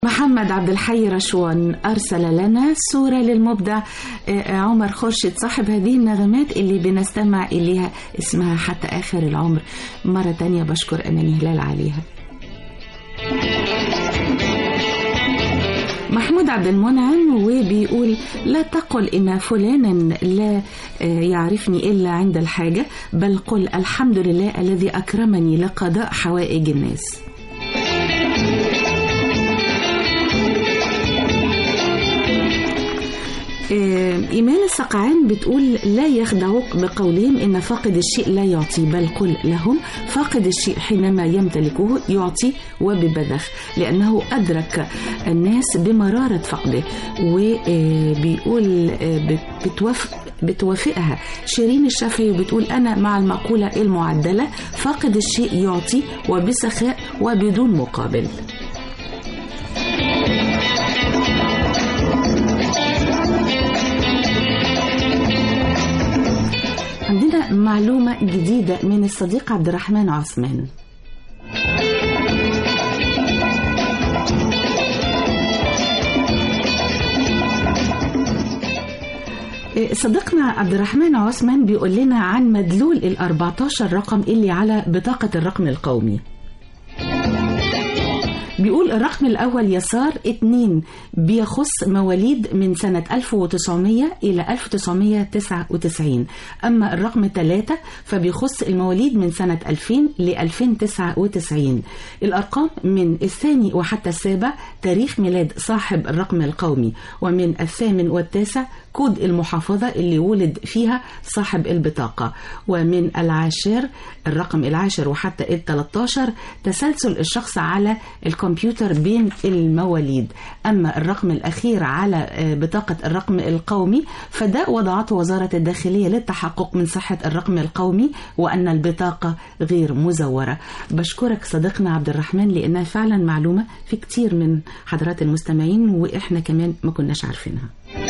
محمد عبد الحي رشوان أرسل لنا صورة للمبدع عمر خورشيد صاحب هذه النغمات اللي بنستمع إليها اسمها حتى آخر العمر مرة تانية بشكر أماني هلال عليها محمود عبد المنعم وبيقول لا تقل إن فلانا لا يعرفني إلا عند الحاجة بل قل الحمد لله الذي أكرمني لقضاء حوائج الناس إيمان السقعان بتقول لا يخدعوك بقولهم إن فاقد الشيء لا يعطي بل قل لهم فاقد الشيء حينما يمتلكه يعطي وببذخ لأنه أدرك الناس بمرارة فقده وبيقول بتوافق بتوافقها شيرين الشافعي وبتقول أنا مع المقولة المعدلة فاقد الشيء يعطي وبسخاء وبدون مقابل عندنا معلومة جديدة من الصديق عبد الرحمن عثمان صديقنا عبد الرحمن عثمان بيقول لنا عن مدلول ال 14 رقم اللي على بطاقة الرقم القومي بيقول الرقم الأول يسار اتنين بيخص مواليد من سنة 1900 إلى 1999 أما الرقم ثلاثة فبيخص المواليد من سنة 2000 ل 2099 الأرقام من الثاني وحتى السابع تاريخ ميلاد صاحب الرقم القومي ومن الثامن والتاسع كود المحافظة اللي ولد فيها صاحب البطاقة ومن العاشر الرقم العاشر وحتى ال 13 تسلسل الشخص على الكمبيوتر بين المواليد أما الرقم الأخير على بطاقة الرقم القومي فده وضعته وزارة الداخلية للتحقق من صحة الرقم القومي وأن البطاقة غير مزورة بشكرك صديقنا عبد الرحمن لأنها فعلا معلومة في كتير من حضرات المستمعين وإحنا كمان ما كناش عارفينها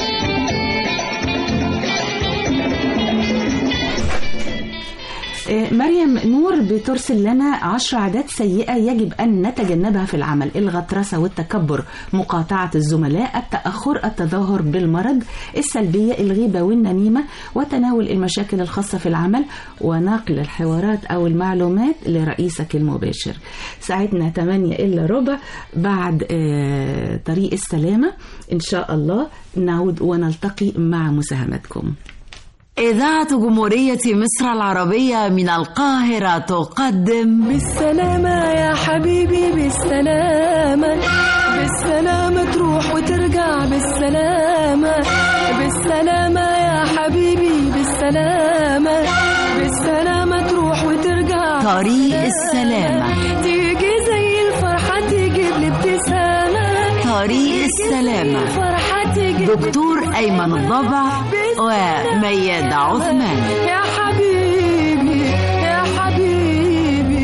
مريم نور بترسل لنا عشر عادات سيئة يجب أن نتجنبها في العمل الغطرسة والتكبر مقاطعة الزملاء التأخر التظاهر بالمرض السلبية الغيبة والنميمة وتناول المشاكل الخاصة في العمل ونقل الحوارات أو المعلومات لرئيسك المباشر ساعتنا 8 إلا ربع بعد طريق السلامة إن شاء الله نعود ونلتقي مع مساهمتكم إذاعة جمهورية مصر العربية من القاهرة تقدم بالسلامة يا حبيبي بالسلامة بالسلامة تروح وترجع بالسلامة بالسلامة يا حبيبي بالسلامة بالسلامة تروح وترجع طريق السلامة تيجي زي الفرحة تجيب لي ابتسامة طريق السلامة فرحة تجيب دكتور أيمن الضبع وميادة عثمان يا حبيبي يا حبيبي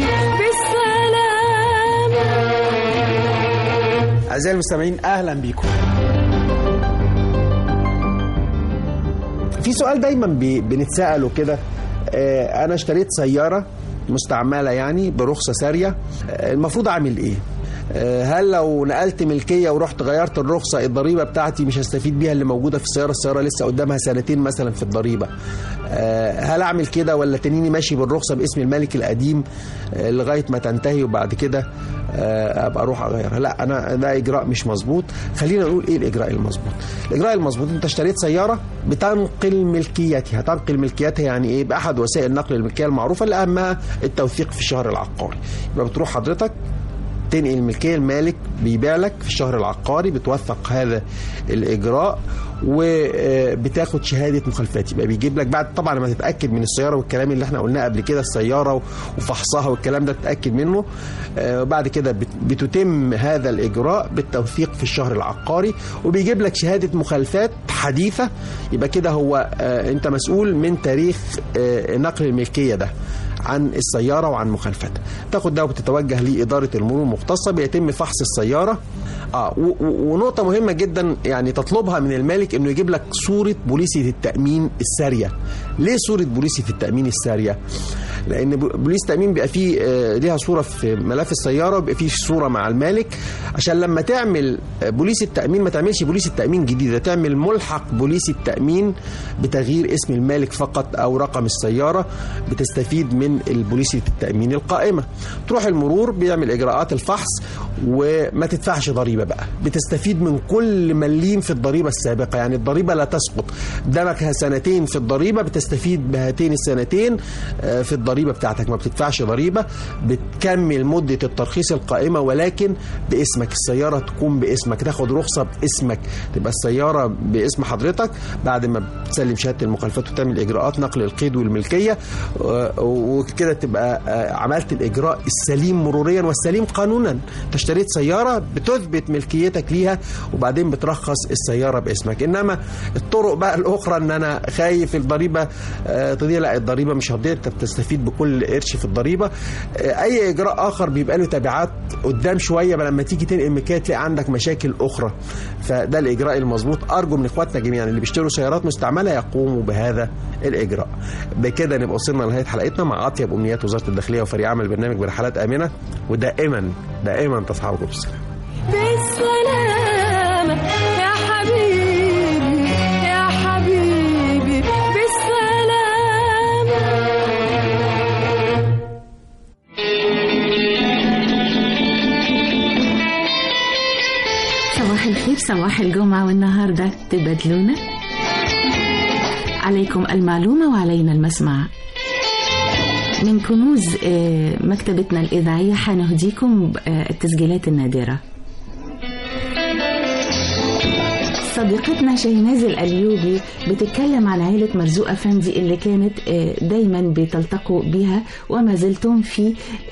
بالسلامة أعزائي المستمعين أهلا بيكم في سؤال دايما بي- بنتسأله كده آه، أنا اشتريت سيارة مستعملة يعني برخصة سارية آه، المفروض أعمل إيه؟ آه، هل لو نقلت ملكية ورحت غيرت الرخصة الضريبة بتاعتي مش هستفيد بيها اللي موجودة في السيارة السيارة لسه قدامها سنتين مثلا في الضريبة آه، هل أعمل كده ولا تنيني ماشي بالرخصة باسم الملك القديم آه، لغاية ما تنتهي وبعد كده آه، ابقى اروح اغيرها لا انا ده اجراء مش مظبوط خلينا نقول ايه الاجراء المظبوط الاجراء المظبوط انت اشتريت سياره بتنقل ملكيتها تنقل ملكيتها يعني ايه باحد وسائل نقل الملكيه المعروفه اللي اهمها التوثيق في الشهر العقاري يبقى بتروح حضرتك تنقل الملكيه المالك بيبيع لك في الشهر العقاري بتوثق هذا الاجراء وبتاخد شهاده مخالفات يبقى بيجيب لك بعد طبعا لما تتاكد من السياره والكلام اللي احنا قلناه قبل كده السياره وفحصها والكلام ده تتاكد منه آه، وبعد كده بت- بتتم هذا الاجراء بالتوثيق في الشهر العقاري وبيجيب لك شهاده مخالفات حديثه يبقى كده هو آه، انت مسؤول من تاريخ آه، نقل الملكيه ده عن السياره وعن مخالفتها تاخد ده وبتتوجه لاداره المرور المختصه بيتم فحص السياره اه و- و- ونقطه مهمه جدا يعني تطلبها من المالك انه يجيب لك صوره بوليسه التامين الساريه ليه صوره بوليسه التامين الساريه لان ب- بوليس التامين بيبقى فيه آه، ليها صوره في ملف السياره وبيبقى فيه صوره مع المالك عشان لما تعمل آه، بوليس التامين ما تعملش بوليس التامين جديده تعمل ملحق بوليس التامين بتغيير اسم المالك فقط او رقم السياره بتستفيد من البوليسه التامين القائمه تروح المرور بيعمل اجراءات الفحص وما تدفعش ضريبه بقى بتستفيد من كل مليم في الضريبه السابقه يعني الضريبه لا تسقط قدامك سنتين في الضريبه بتستفيد بهاتين السنتين آه، في الضريبه بتاعتك ما بتدفعش ضريبه بتكمل مده الترخيص القائمه ولكن باسمك السياره تكون باسمك تاخد رخصه باسمك تبقى السياره باسم حضرتك بعد ما بتسلم شهاده المخالفات وتعمل اجراءات نقل القيد والملكيه آه، وكده تبقى آه، عملت الاجراء السليم مروريا والسليم قانونا انت اشتريت سياره بتثبت ملكيتك ليها وبعدين بترخص السياره باسمك انما الطرق بقى الاخرى ان انا خايف الضريبه آه، تضيع لا الضريبه مش هتضيع انت بتستفيد بكل قرش في الضريبه آه، اي اجراء اخر بيبقى له تبعات قدام شويه بقى لما تيجي تنقل ملكيه تلاقي عندك مشاكل اخرى فده الاجراء المظبوط ارجو من اخواتنا جميعا اللي بيشتروا سيارات مستعمله يقوموا بهذا الاجراء بكده نبقى وصلنا لنهايه حلقتنا مع اطيب امنيات وزاره الداخليه وفريق عمل برنامج برحلات امنه ودائما دائما تصحبكم بالسلامه بالسلامة يا حبيبي يا حبيبي بالسلامة صباح الخير صباح الجمعة والنهاردة تبادلونا عليكم المعلومة وعلينا المسمع من كنوز آه، مكتبتنا الإذاعية حنهديكم آه، التسجيلات النادرة صديقتنا شيناز الأليوبي بتتكلم عن عائلة مرزوق أفندي اللي كانت آه، دايما بتلتقوا بها وما زلتم في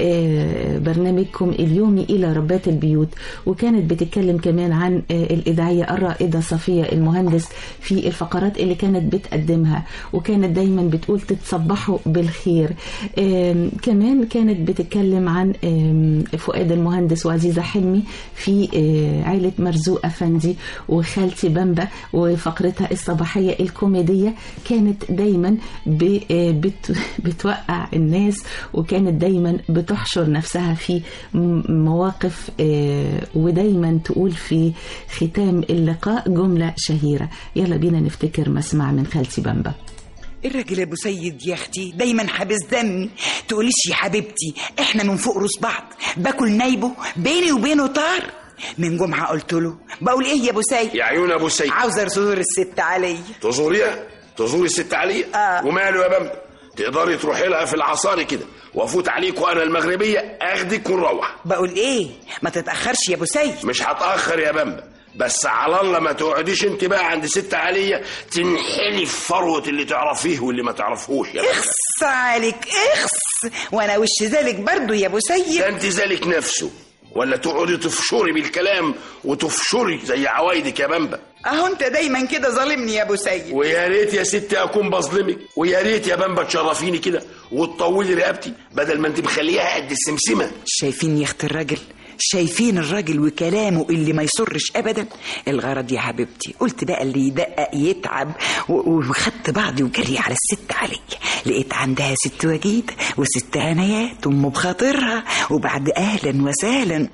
آه، برنامجكم اليومي إلى ربات البيوت وكانت بتتكلم كمان عن آه، الإذاعية الرائدة صفية المهندس في الفقرات اللي كانت بتقدمها وكانت دايما بتقول تتصبحوا بالخير آم، كمان كانت بتتكلم عن آم، فؤاد المهندس وعزيزة حلمي في آه، عائلة مرزوق أفندي وخالتي بامبا وفقرتها الصباحية الكوميدية كانت دايما ب- آه، بت- بتوقع الناس وكانت دايما بتحشر نفسها في م- مواقف آه، ودايما تقول في ختام اللقاء جملة شهيرة يلا بينا نفتكر مسمع من خالتي بامبا الراجل ابو سيد يا اختي دايما حابس دمي تقوليش يا حبيبتي احنا من فوق روس بعض باكل نايبه بيني وبينه طار من جمعه قلت له بقول ايه يا ابو سيد يا عيون ابو سيد عاوزه ازور الست علي تزوريها تزوري الست عليا آه. وماله يا بامبا تقدري تروحي لها في العصاري كده وافوت عليك وانا المغربيه اخدك ونروح بقول ايه ما تتاخرش يا ابو سيد مش هتاخر يا بامبا بس على الله ما تقعديش انت بقى عند ست عليا تنحلي في فروه اللي تعرفيه واللي ما تعرفوش يا بامبا اخص عليك اخص وانا وش ذلك برضو يا ابو سيد ده انت ذلك نفسه ولا تقعدي تفشري بالكلام وتفشري زي عوايدك يا بامبا اهو انت دايما كده ظالمني يا ابو سيد ويا ريت يا ستي اكون بظلمك ويا ريت يا بامبا تشرفيني كده وتطولي رقبتي بدل ما انت مخليها قد السمسمه شايفين يا اخت الراجل شايفين الراجل وكلامه اللي ما يسرش ابدا الغرض يا حبيبتي قلت بقى اللي يدقق يتعب و- وخدت بعضي وجري على الست علي لقيت عندها ست وجيد وست عنايات ام بخاطرها وبعد اهلا وسهلا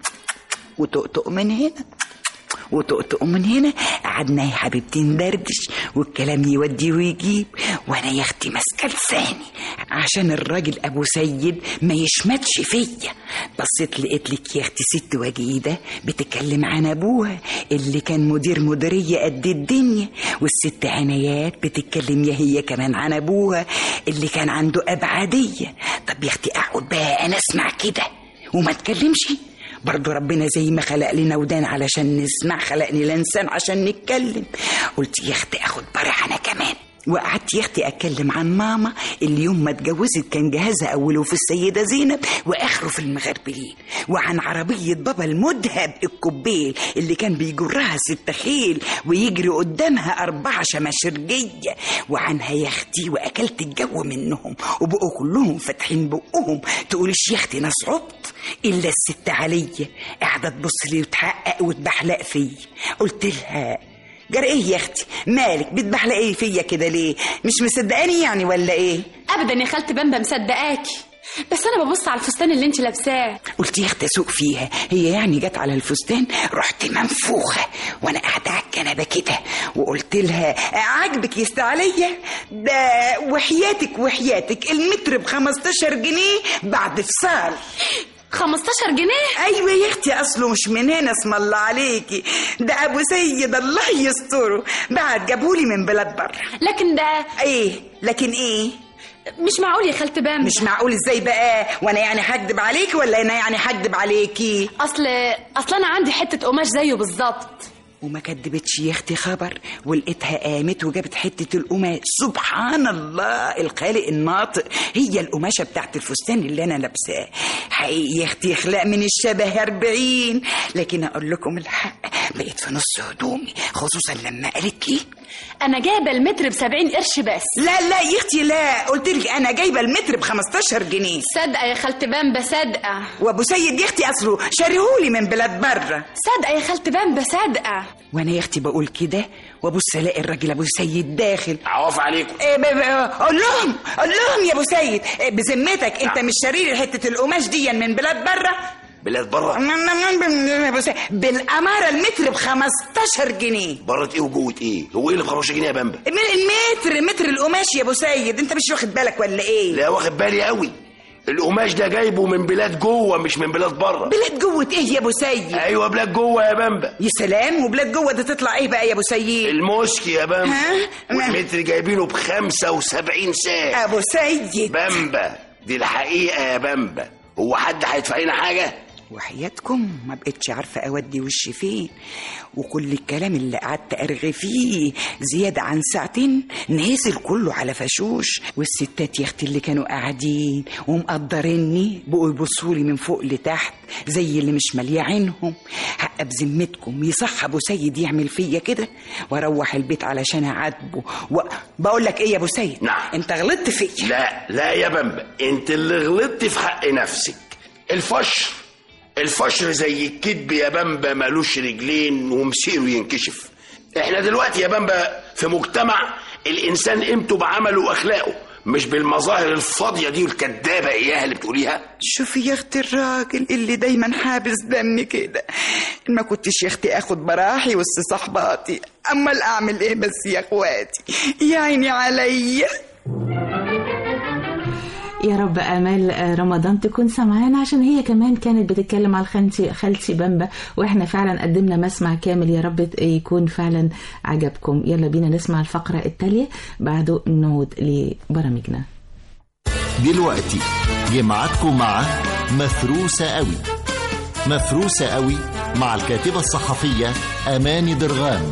وتقطق من هنا وتقطق من هنا قعدنا يا حبيبتي ندردش والكلام يودي ويجيب وانا يا اختي ماسكه لساني عشان الراجل ابو سيد ما يشمتش فيا بصيت لقيت لك يا اختي ست وجيده بتتكلم عن ابوها اللي كان مدير مديريه قد الدنيا والست عنايات بتتكلم يا هي كمان عن ابوها اللي كان عنده ابعاديه طب يا اختي اقعد بقى انا اسمع كده وما اتكلمش برضو ربنا زي ما خلق لنا ودان علشان نسمع خلقني لسان عشان نتكلم قلت يا اختي اخد برح انا كمان وقعدت يا اختي اتكلم عن ماما اللي يوم ما اتجوزت كان جهازها اوله في السيده زينب واخره في المغربلين وعن عربيه بابا المذهب الكوبيل اللي كان بيجرها ست خيل ويجري قدامها اربعه شماشرجيه وعنها يا اختي واكلت الجو منهم وبقوا كلهم فاتحين بقهم تقوليش يا اختي ناس عبط الا الست عليا قاعده تبص لي وتحقق وتبحلق فيا قلت لها جرى ايه يا اختي مالك بتبحلق ايه فيا كده ليه مش مصدقاني يعني ولا ايه ابدا يا خالتي بامبا مصدقاكي بس انا ببص على الفستان اللي انت لابساه قلت يا اختي اسوق فيها هي يعني جت على الفستان رحت منفوخه وانا قاعده على الكنبه كده وقلت لها عاجبك يا استاذ عليا ده وحياتك وحياتك المتر ب 15 جنيه بعد فصال 15 جنيه ايوه يا اختي اصله مش من هنا اسم الله عليكي ده ابو سيد الله يستره بعد جابولي من بلاد بره لكن ده ايه لكن ايه مش معقول يا خالتي بامبا مش معقول ازاي بقى وانا يعني هكدب عليكي ولا انا يعني هكدب عليكي اصل اصل انا عندي حته قماش زيه بالظبط وما كدبتش يا اختي خبر ولقيتها قامت وجابت حته القماش سبحان الله الخالق الناطق هي القماشه بتاعت الفستان اللي انا لابساه حقيقي يا اختي اخلاق من الشبه أربعين لكن اقول لكم الحق بقيت في نص هدومي خصوصا لما قالت لي انا جايبه المتر ب 70 قرش بس لا لا يا اختي لا قلت لك انا جايبه المتر ب 15 جنيه صادقه يا خالتي بامبا صادقه وابو سيد يا اختي اصله شاريهولي من بلاد بره صادقه يا خالتي بامبا صادقه وانا يا اختي بقول كده وابص الاقي الراجل ابو سيد داخل عواف عليكم إيه ب- ب- قول لهم قول لهم يا ابو سيد إيه بذمتك انت مش شاري حته القماش دي من بلاد بره بلاد بره يا أبو سيد، بالاماره المتر ب 15 جنيه بره ايه وجوه ايه هو ايه اللي ب 15 جنيه يا بامبا من المتر متر القماش يا ابو سيد انت مش واخد بالك ولا ايه لا واخد بالي قوي القماش ده جايبه من بلاد جوه مش من بلاد بره بلاد جوه ايه يا ابو سيد ايوه بلاد جوه يا بامبا يا سلام وبلاد جوه ده تطلع ايه بقى يا ابو سيد الموسكي يا بامبا ها؟ والمتر جايبينه ب 75 ساعة ابو سيد بامبا دي الحقيقة يا بامبا هو حد هيدفع لنا حاجة؟ وحياتكم ما بقتش عارفة أودي وشي فين وكل الكلام اللي قعدت أرغي فيه زيادة عن ساعتين نازل كله على فشوش والستات يا أختي اللي كانوا قاعدين ومقدريني بقوا يبصولي من فوق لتحت زي اللي مش مالية عينهم حق بذمتكم يصح أبو سيد يعمل فيا كده وأروح البيت علشان أعاتبه و... بقول لك إيه يا أبو سيد نعم. أنت غلطت فيا لا لا يا بامبا انت اللي غلطت في حق نفسك الفشر الفشر زي الكذب يا بامبا ملوش رجلين ومسيره ينكشف احنا دلوقتي يا بامبا في مجتمع الانسان قيمته بعمله واخلاقه مش بالمظاهر الفاضيه دي والكدابه اياها اللي بتقوليها شوفي يا اختي الراجل اللي دايما حابس دمي كده ما كنتش يا اختي اخد براحي وسط صحباتي امال اعمل ايه بس يا اخواتي يا عيني عليا يا رب امال آه، رمضان تكون سمعانا عشان هي كمان كانت بتتكلم على خالتي خالتي بامبا واحنا فعلا قدمنا مسمع كامل يا رب ت- يكون فعلا عجبكم يلا بينا نسمع الفقره التاليه بعده نعود لبرامجنا دلوقتي جمعتكم مع مفروسة قوي مفروسة قوي مع الكاتبة الصحفية أماني درغام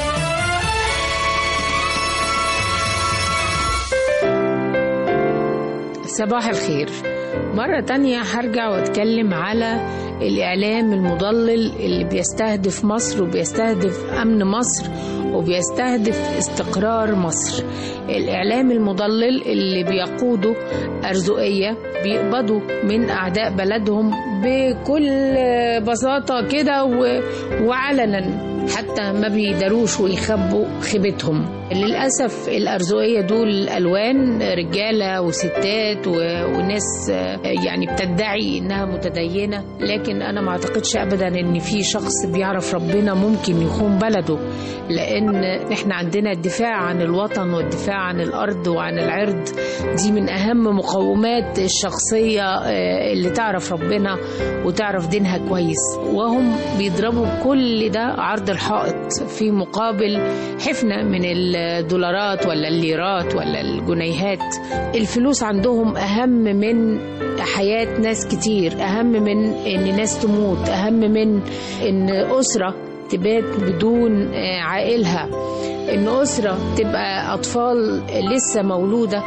صباح الخير مرة تانية هرجع واتكلم على الإعلام المضلل اللي بيستهدف مصر وبيستهدف أمن مصر وبيستهدف استقرار مصر الإعلام المضلل اللي بيقوده أرزقية بيقبضوا من أعداء بلدهم بكل بساطة كده و- وعلنا حتى ما بيداروش ويخبوا خيبتهم للأسف الأرزقية دول ألوان رجالة وستات و- وناس آه، يعني بتدعي إنها متدينة لكن أنا ما أعتقدش أبدا إن في شخص بيعرف ربنا ممكن يخون بلده لأن إحنا عندنا الدفاع عن الوطن والدفاع عن الأرض وعن العرض دي من أهم مقومات الشخصية آه، اللي تعرف ربنا وتعرف دينها كويس وهم بيضربوا كل ده عرض الحائط في مقابل حفنة من الدولارات ولا الليرات ولا الجنيهات الفلوس عندهم أهم من حياة ناس كتير أهم من إن ناس تموت أهم من إن أسرة تبات بدون آه، عائلها ان اسره تبقى اطفال لسه مولوده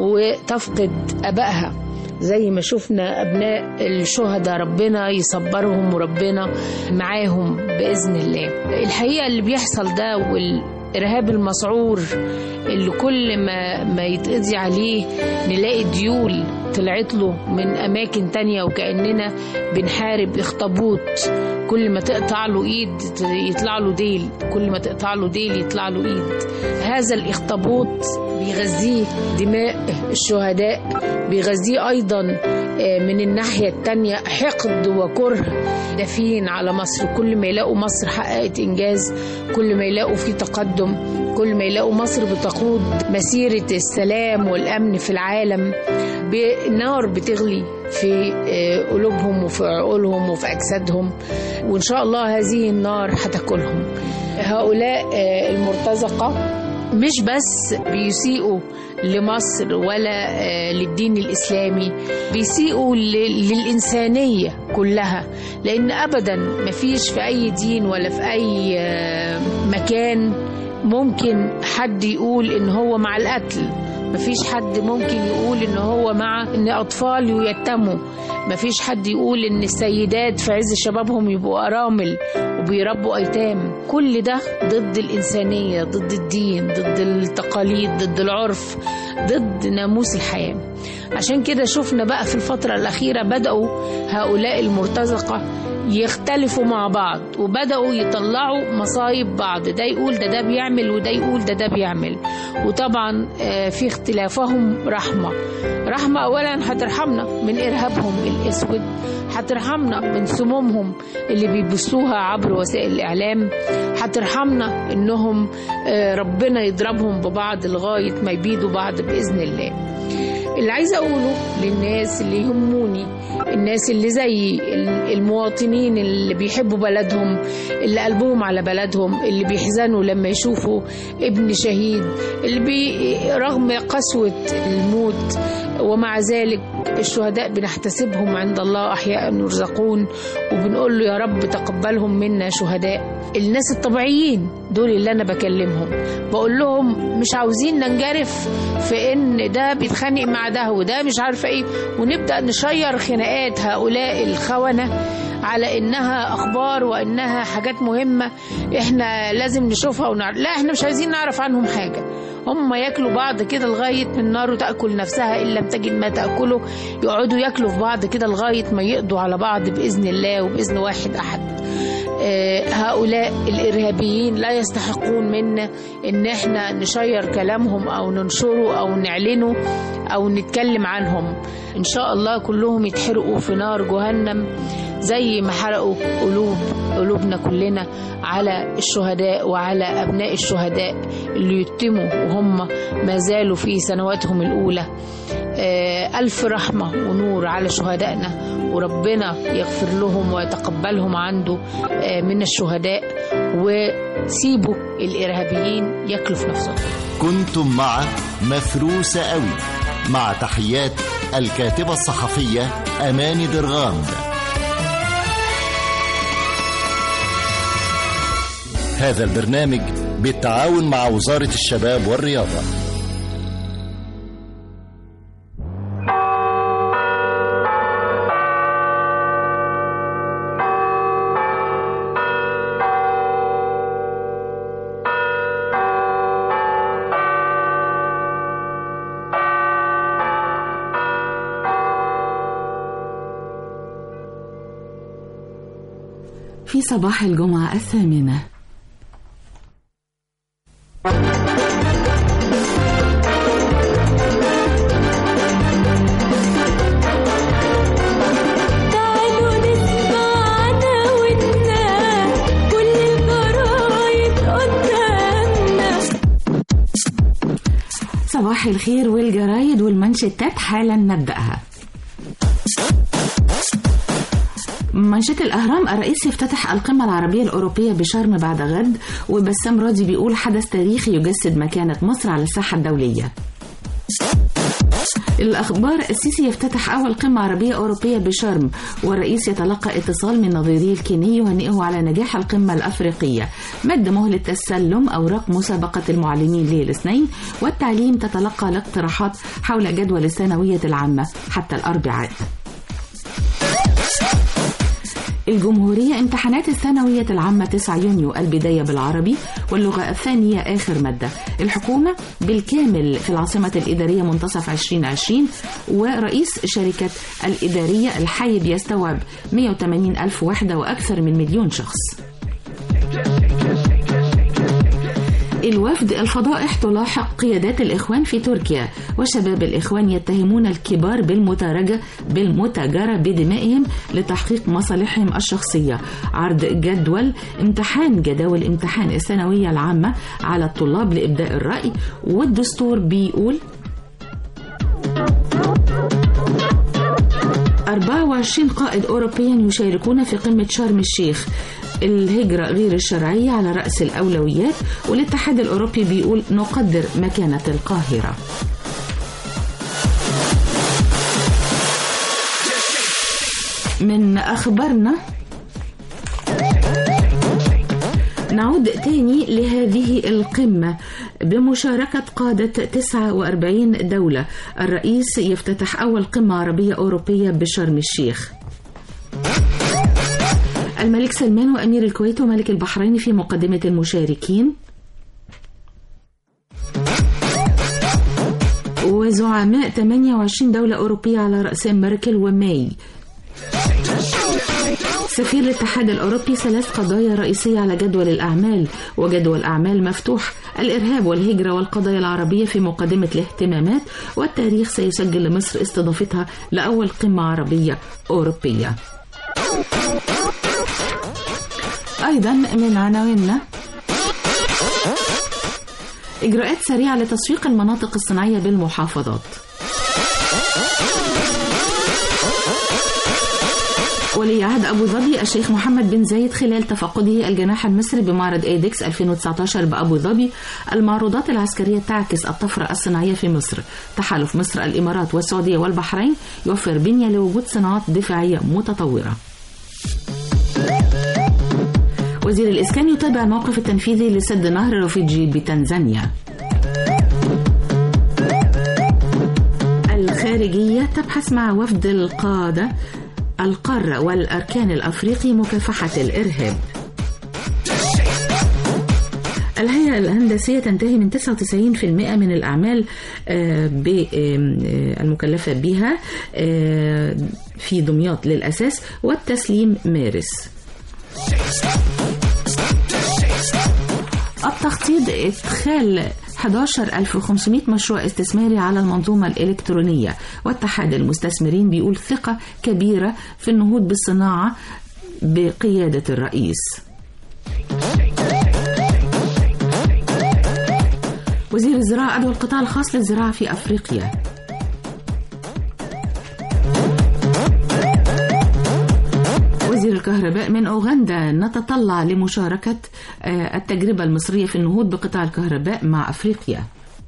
وتفقد ابائها زي ما شفنا ابناء الشهداء ربنا يصبرهم وربنا معاهم باذن الله الحقيقه اللي بيحصل ده والارهاب المسعور اللي كل ما ما يتقضي عليه نلاقي ديول طلعت له من اماكن تانية وكاننا بنحارب اخطبوط كل ما تقطع له ايد يطلع له ديل كل ما تقطع له ديل يطلع له ايد هذا الاخطبوط بيغذيه دماء الشهداء بيغذيه ايضا آه، من الناحية التانية حقد وكره دافين على مصر كل ما يلاقوا مصر حققت إنجاز كل ما يلاقوا في تقدم كل ما يلاقوا مصر بتقود مسيرة السلام والأمن في العالم بنار بتغلي في آه، قلوبهم وفي عقولهم وفي أجسادهم وإن شاء الله هذه النار هتاكلهم هؤلاء آه، المرتزقة مش بس بيسيئوا لمصر ولا آه، للدين الإسلامي بيسيئوا ل- للإنسانية كلها لأن أبدا مفيش في أي دين ولا في أي آه، مكان ممكن حد يقول إن هو مع القتل مفيش حد ممكن يقول ان هو مع ان اطفال يتموا مفيش حد يقول ان السيدات في عز شبابهم يبقوا ارامل وبيربوا ايتام كل ده ضد الانسانيه ضد الدين ضد التقاليد ضد العرف ضد ناموس الحياه عشان كده شفنا بقى في الفتره الاخيره بداوا هؤلاء المرتزقه يختلفوا مع بعض وبدأوا يطلعوا مصايب بعض ده يقول ده ده بيعمل وده يقول ده ده بيعمل وطبعا آه، في اختلافهم رحمة رحمة أولا هترحمنا من إرهابهم الأسود هترحمنا من سمومهم اللي بيبثوها عبر وسائل الإعلام هترحمنا إنهم آه، ربنا يضربهم ببعض لغاية ما يبيدوا بعض بإذن الله اللي عايزه اقوله للناس اللي يهموني الناس اللي زي المواطنين اللي بيحبوا بلدهم اللي قلبهم على بلدهم اللي بيحزنوا لما يشوفوا ابن شهيد اللي بي رغم قسوة الموت ومع ذلك الشهداء بنحتسبهم عند الله أحياء يرزقون وبنقول له يا رب تقبلهم منا شهداء الناس الطبيعيين دول اللي أنا بكلمهم بقول لهم مش عاوزين ننجرف في إن ده بيتخانق مع ده وده مش عارفة إيه ونبدأ نشير خناقات هؤلاء الخونة على إنها أخبار وإنها حاجات مهمة إحنا لازم نشوفها ونعرف لا إحنا مش عايزين نعرف عنهم حاجة هم ياكلوا بعض كده لغاية من النار تأكل نفسها إن لم تجد ما تأكله يقعدوا ياكلوا في بعض كده لغاية ما يقضوا على بعض بإذن الله وبإذن واحد أحد آه، هؤلاء الإرهابيين لا يستحقون منا إن إحنا نشير كلامهم أو ننشره أو نعلنه أو نتكلم عنهم إن شاء الله كلهم يتحرقوا في نار جهنم زي ما حرقوا قلوب قلوبنا كلنا على الشهداء وعلى أبناء الشهداء اللي يتموا وهم ما زالوا في سنواتهم الأولى آه، ألف رحمة ونور على شهدائنا وربنا يغفر لهم ويتقبلهم عنده آه، من الشهداء وسيبوا الإرهابيين ياكلوا في نفسهم كنتم مع مفروسة قوي مع تحيات الكاتبة الصحفية أماني درغام هذا البرنامج بالتعاون مع وزارة الشباب والرياضة في صباح الجمعة الثامنة تعالوا نسمع عناويننا كل الجرايد قدامنا صباح الخير والجرايد والمنشطات حالا نبدأها منشط الأهرام الرئيس يفتتح القمة العربية الأوروبية بشرم بعد غد وبسام راضي بيقول حدث تاريخي يجسد مكانة مصر على الساحة الدولية الأخبار السيسي يفتتح أول قمة عربية أوروبية بشرم والرئيس يتلقى اتصال من نظيره الكيني يهنئه على نجاح القمة الأفريقية مد مهلة تسلم أوراق مسابقة المعلمين للاثنين والتعليم تتلقى الاقتراحات حول جدول الثانوية العامة حتى الأربعاء الجمهورية امتحانات الثانوية العامة 9 يونيو البداية بالعربي واللغة الثانية آخر مادة الحكومة بالكامل في العاصمة الإدارية منتصف 2020 ورئيس شركة الإدارية الحي بيستوعب 180 ألف وحدة وأكثر من مليون شخص الوفد الفضائح تلاحق قيادات الإخوان في تركيا وشباب الإخوان يتهمون الكبار بالمتارجة بالمتاجرة بدمائهم لتحقيق مصالحهم الشخصية عرض جدول امتحان جداول امتحان الثانوية العامة على الطلاب لإبداء الرأي والدستور بيقول 24 قائد أوروبيا يشاركون في قمة شرم الشيخ الهجرة غير الشرعية على رأس الأولويات والاتحاد الأوروبي بيقول نقدر مكانة القاهرة من أخبارنا نعود تاني لهذه القمة بمشاركة قادة 49 دولة الرئيس يفتتح أول قمة عربية أوروبية بشرم الشيخ الملك سلمان وأمير الكويت وملك البحرين في مقدمة المشاركين وزعماء 28 دولة أوروبية على رأسهم ميركل وماي سفير الاتحاد الأوروبي ثلاث قضايا رئيسية على جدول الأعمال وجدول أعمال مفتوح الإرهاب والهجرة والقضايا العربية في مقدمة الاهتمامات والتاريخ سيسجل لمصر استضافتها لأول قمة عربية أوروبية أيضا من عناويننا إجراءات سريعة لتسويق المناطق الصناعية بالمحافظات ولي عهد أبو ظبي الشيخ محمد بن زايد خلال تفقده الجناح المصري بمعرض ايدكس 2019 بأبو ظبي المعروضات العسكرية تعكس الطفرة الصناعية في مصر تحالف مصر الإمارات والسعودية والبحرين يوفر بنية لوجود صناعات دفاعية متطورة وزير الإسكان يتابع الموقف التنفيذي لسد نهر رفيجي بتنزانيا الخارجية تبحث مع وفد القادة القارة والأركان الأفريقي مكافحة الإرهاب الهيئة الهندسية تنتهي من 99% من الأعمال المكلفة بها في دمياط للأساس والتسليم مارس التخطيط إدخال 11500 مشروع استثماري على المنظومة الإلكترونية واتحاد المستثمرين بيقول ثقة كبيرة في النهوض بالصناعة بقيادة الرئيس وزير الزراعة أدعو القطاع الخاص للزراعة في أفريقيا وزير الكهرباء من أوغندا نتطلع لمشاركة التجربة المصرية في النهوض بقطاع الكهرباء مع أفريقيا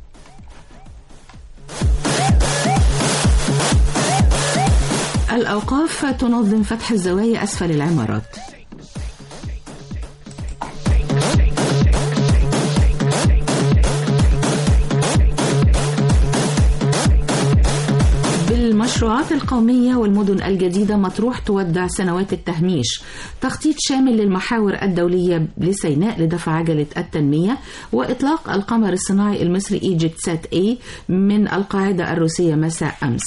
الأوقاف تنظم فتح الزوايا أسفل العمارات المشروعات القومية والمدن الجديدة مطروح تودع سنوات التهميش تخطيط شامل للمحاور الدولية لسيناء لدفع عجلة التنمية وإطلاق القمر الصناعي المصري إيجيبت سات اي من القاعدة الروسية مساء أمس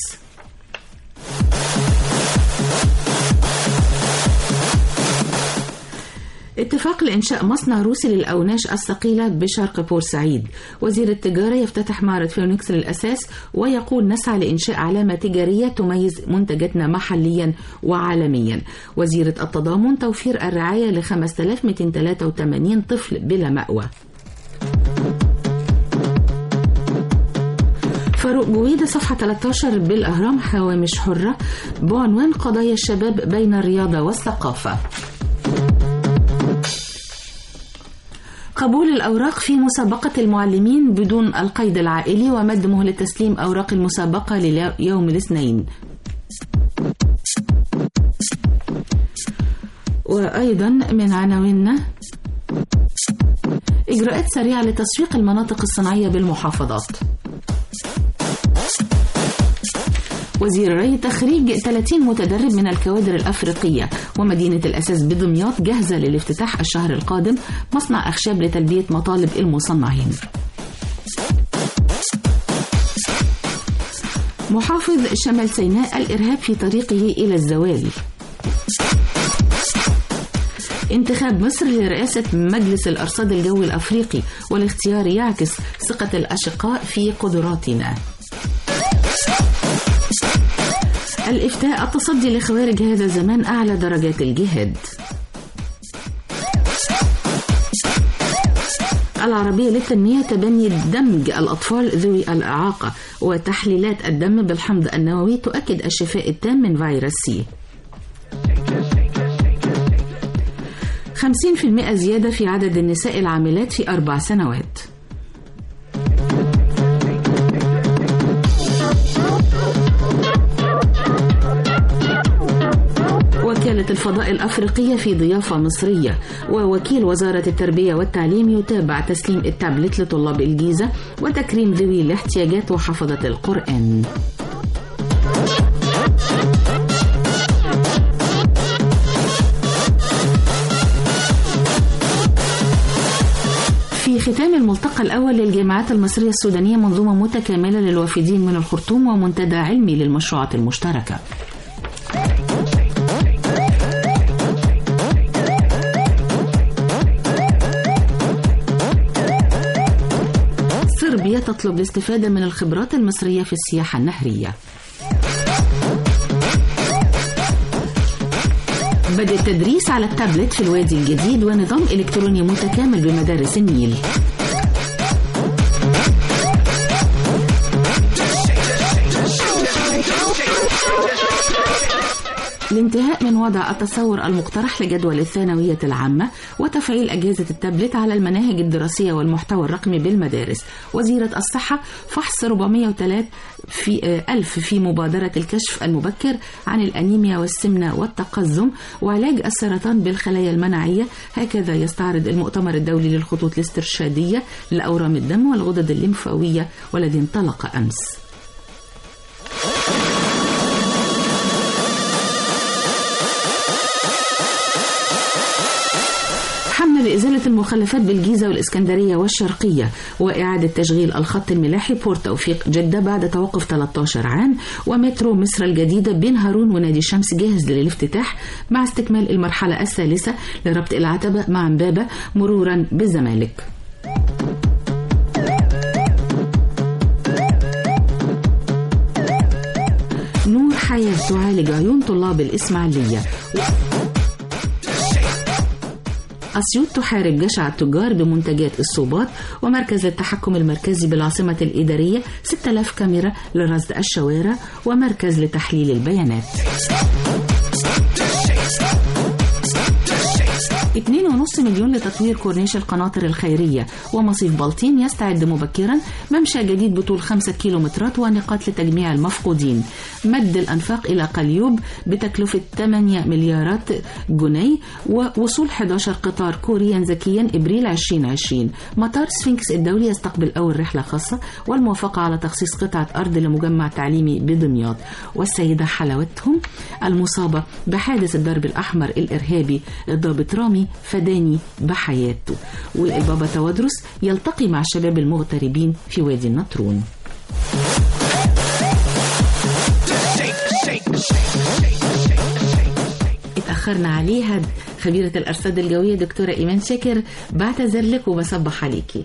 اتفاق لإنشاء مصنع روسي للأوناش الثقيلة بشرق بورسعيد وزير التجارة يفتتح معرض فيونكس للأساس ويقول نسعى لإنشاء علامة تجارية تميز منتجاتنا محليا وعالميا وزيرة التضامن توفير الرعاية ل 5283 طفل بلا مأوى فاروق جويدة صفحة 13 بالأهرام هوامش حرة بعنوان قضايا الشباب بين الرياضة والثقافة قبول الأوراق في مسابقة المعلمين بدون القيد العائلي ومد مهلة تسليم أوراق المسابقة ليوم الاثنين وأيضا من عناويننا إجراءات سريعة لتسويق المناطق الصناعية بالمحافظات وزير الري تخريج 30 متدرب من الكوادر الأفريقية ومدينة الأساس بدمياط جاهزة للافتتاح الشهر القادم مصنع أخشاب لتلبية مطالب المصنعين محافظ شمال سيناء الإرهاب في طريقه إلى الزوال انتخاب مصر لرئاسة مجلس الأرصاد الجوي الأفريقي والاختيار يعكس ثقة الأشقاء في قدراتنا الإفتاء التصدي لخوارج هذا الزمان أعلى درجات الجهاد العربية للتنمية تبني دمج الأطفال ذوي الإعاقة وتحليلات الدم بالحمض النووي تؤكد الشفاء التام من فيروس سي 50% زيادة في عدد النساء العاملات في أربع سنوات وكالة الفضاء الأفريقية في ضيافة مصرية ووكيل وزارة التربية والتعليم يتابع تسليم التابلت لطلاب الجيزة وتكريم ذوي الاحتياجات وحفظة القرآن في ختام الملتقى الأول للجامعات المصرية السودانية منظومة متكاملة للوافدين من الخرطوم ومنتدى علمي للمشروعات المشتركة صربيا تطلب الاستفادة من الخبرات المصرية في السياحة النهرية بدأ التدريس على التابلت في الوادي الجديد ونظام إلكتروني متكامل بمدارس النيل الانتهاء من وضع التصور المقترح لجدول الثانوية العامة وتفعيل أجهزة التابلت على المناهج الدراسية والمحتوى الرقمي بالمدارس وزيرة الصحة فحص 403 في ألف في مبادرة الكشف المبكر عن الأنيميا والسمنة والتقزم وعلاج السرطان بالخلايا المناعية هكذا يستعرض المؤتمر الدولي للخطوط الاسترشادية لأورام الدم والغدد الليمفاوية والذي انطلق أمس حملة لإزالة المخلفات بالجيزة والإسكندرية والشرقية وإعادة تشغيل الخط الملاحي بورت توفيق جدة بعد توقف 13 عام ومترو مصر الجديدة بين هارون ونادي الشمس جاهز للافتتاح مع استكمال المرحلة الثالثة لربط العتبة مع امبابة مرورا بالزمالك نور حياة تعالج عيون طلاب الإسماعيلية أسيوط تحارب جشع التجار بمنتجات الصوبات ومركز التحكم المركزي بالعاصمة الإدارية 6000 كاميرا لرصد الشوارع ومركز لتحليل البيانات 2.5 مليون لتطوير كورنيش القناطر الخيرية ومصيف بلطيم يستعد مبكرا ممشى جديد بطول 5 كيلومترات ونقاط لتجميع المفقودين مد الأنفاق إلى قليوب بتكلفة 8 مليارات جنيه ووصول 11 قطار كوريا ذكيا إبريل 2020 مطار سفنكس الدولي يستقبل أول رحلة خاصة والموافقة على تخصيص قطعة أرض لمجمع تعليمي بدمياط والسيدة حلاوتهم المصابة بحادث الضرب الأحمر الإرهابي الضابط رامي فداني بحياته والبابا تودرس يلتقي مع الشباب المغتربين في وادي النطرون اتأخرنا عليها خبيرة الأرصاد الجوية دكتورة إيمان شاكر بعتذر لك وبصبح عليكي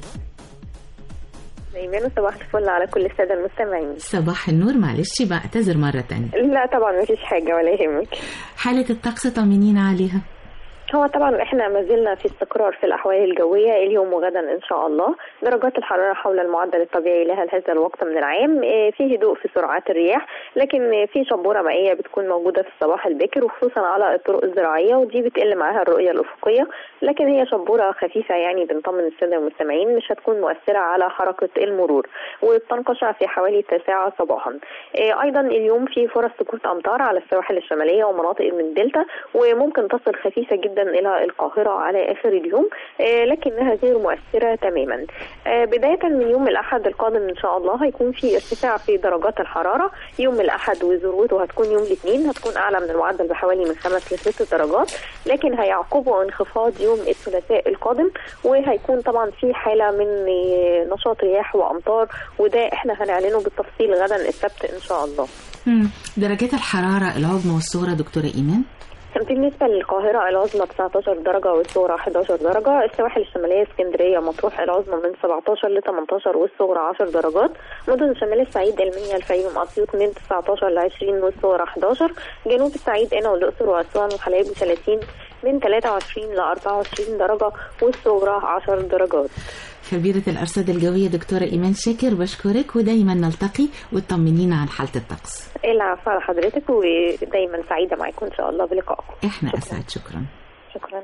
ايمان صباح الفل على كل الساده المستمعين صباح النور معلش بعتذر مرة تانية لا طبعا مفيش حاجه ولا يهمك حالة الطقس طمنينا عليها هو طبعا احنا ما زلنا في استقرار في الاحوال الجويه اليوم وغدا ان شاء الله درجات الحراره حول المعدل الطبيعي لها لهذا الوقت من العام آه، في هدوء في سرعات الرياح لكن آه، في شبوره مائيه بتكون موجوده في الصباح الباكر وخصوصا على الطرق الزراعيه ودي بتقل معاها الرؤيه الافقيه لكن هي شبوره خفيفه يعني بنطمن الساده المستمعين مش هتكون مؤثره على حركه المرور وبتنقشع في حوالي التاسعه صباحا آه، ايضا اليوم في فرص سقوط امطار على السواحل الشماليه ومناطق من الدلتا وممكن تصل خفيفه جدا الى القاهره على اخر اليوم آه، لكنها غير مؤثره تماما آه، بدايه من يوم الاحد القادم ان شاء الله هيكون في ارتفاع في درجات الحراره يوم الاحد وذروته هتكون يوم الاثنين هتكون اعلى من المعدل بحوالي من خمس لست درجات لكن هيعقبه انخفاض يوم الثلاثاء القادم وهيكون طبعا في حاله من آه، نشاط رياح وامطار وده احنا هنعلنه بالتفصيل غدا السبت ان شاء الله مم. درجات الحرارة العظمى والصغرى دكتورة إيمان بالنسبة للقاهرة العظمى 19 درجة والصغرى 11 درجة السواحل الشمالية اسكندرية مطروح العظمى من 17 ل 18 والصغرى 10 درجات مدن شمال الصعيد المنيا الفيوم أسيوط من 19 ل 20 والصغرى 11 جنوب الصعيد قنا والأقصر وأسوان وحلايب و30 من 23 ل 24 درجة والصغرى 10 درجات خبيرة الأرصاد الجوية دكتورة إيمان شاكر بشكرك ودايما نلتقي وتطمنينا عن حالة الطقس العفو على حضرتك ودايما سعيدة معاكم إن شاء الله بلقائكم احنا أسعد شكرا شكرا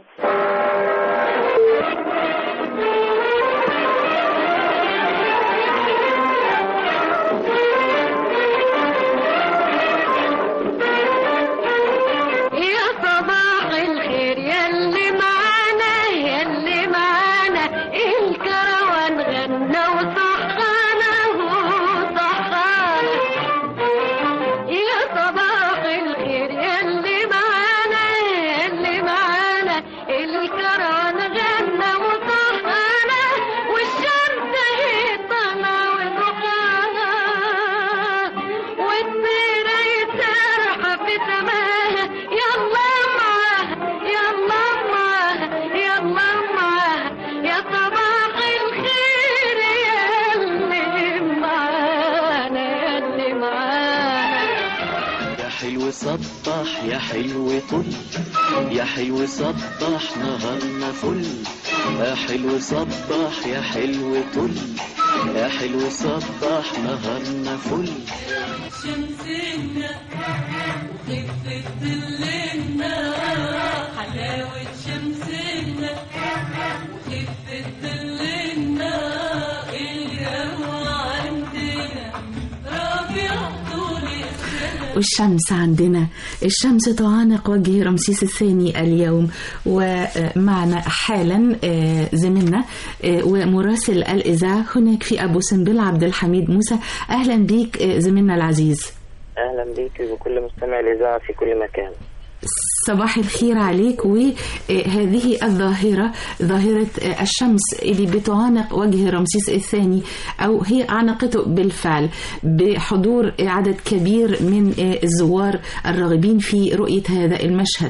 يا صباح الخير يلي معانا يلي معانا الكروان غنى وصحانا وصحانا يا صباح الخير يلي معانا يلي معانا الكروان غنى وصحانا والشمس هي طالعة والرخاها والطيرة يتسرح في سماها يلا معاها يلا معاها يلا معاها يا صباح الخير يلي معانا يلي معانا يا حلو صبح يا حلو طل يا حلو صبح نهارنا فل يا حلو صبح يا حلو طل يا حلو صبح نهارنا فل شمسنا وخفة ظلنا حلاوة شمسنا وخفة ظلنا الجو عندنا ربيع طول السنة والشمس عندنا الشمس تعانق وجه رمسيس الثاني اليوم ومعنا حالا آه، زميلنا آه، ومراسل الإذاعة هناك في أبو سمبل عبد الحميد موسى أهلا بيك آه، زميلنا العزيز اهلا بيك وبكل مستمع الاذاعه في كل مكان صباح الخير عليك وهذه الظاهرة ظاهرة الشمس اللي بتعانق وجه رمسيس الثاني أو هي عانقته بالفعل بحضور عدد كبير من الزوار الراغبين في رؤية هذا المشهد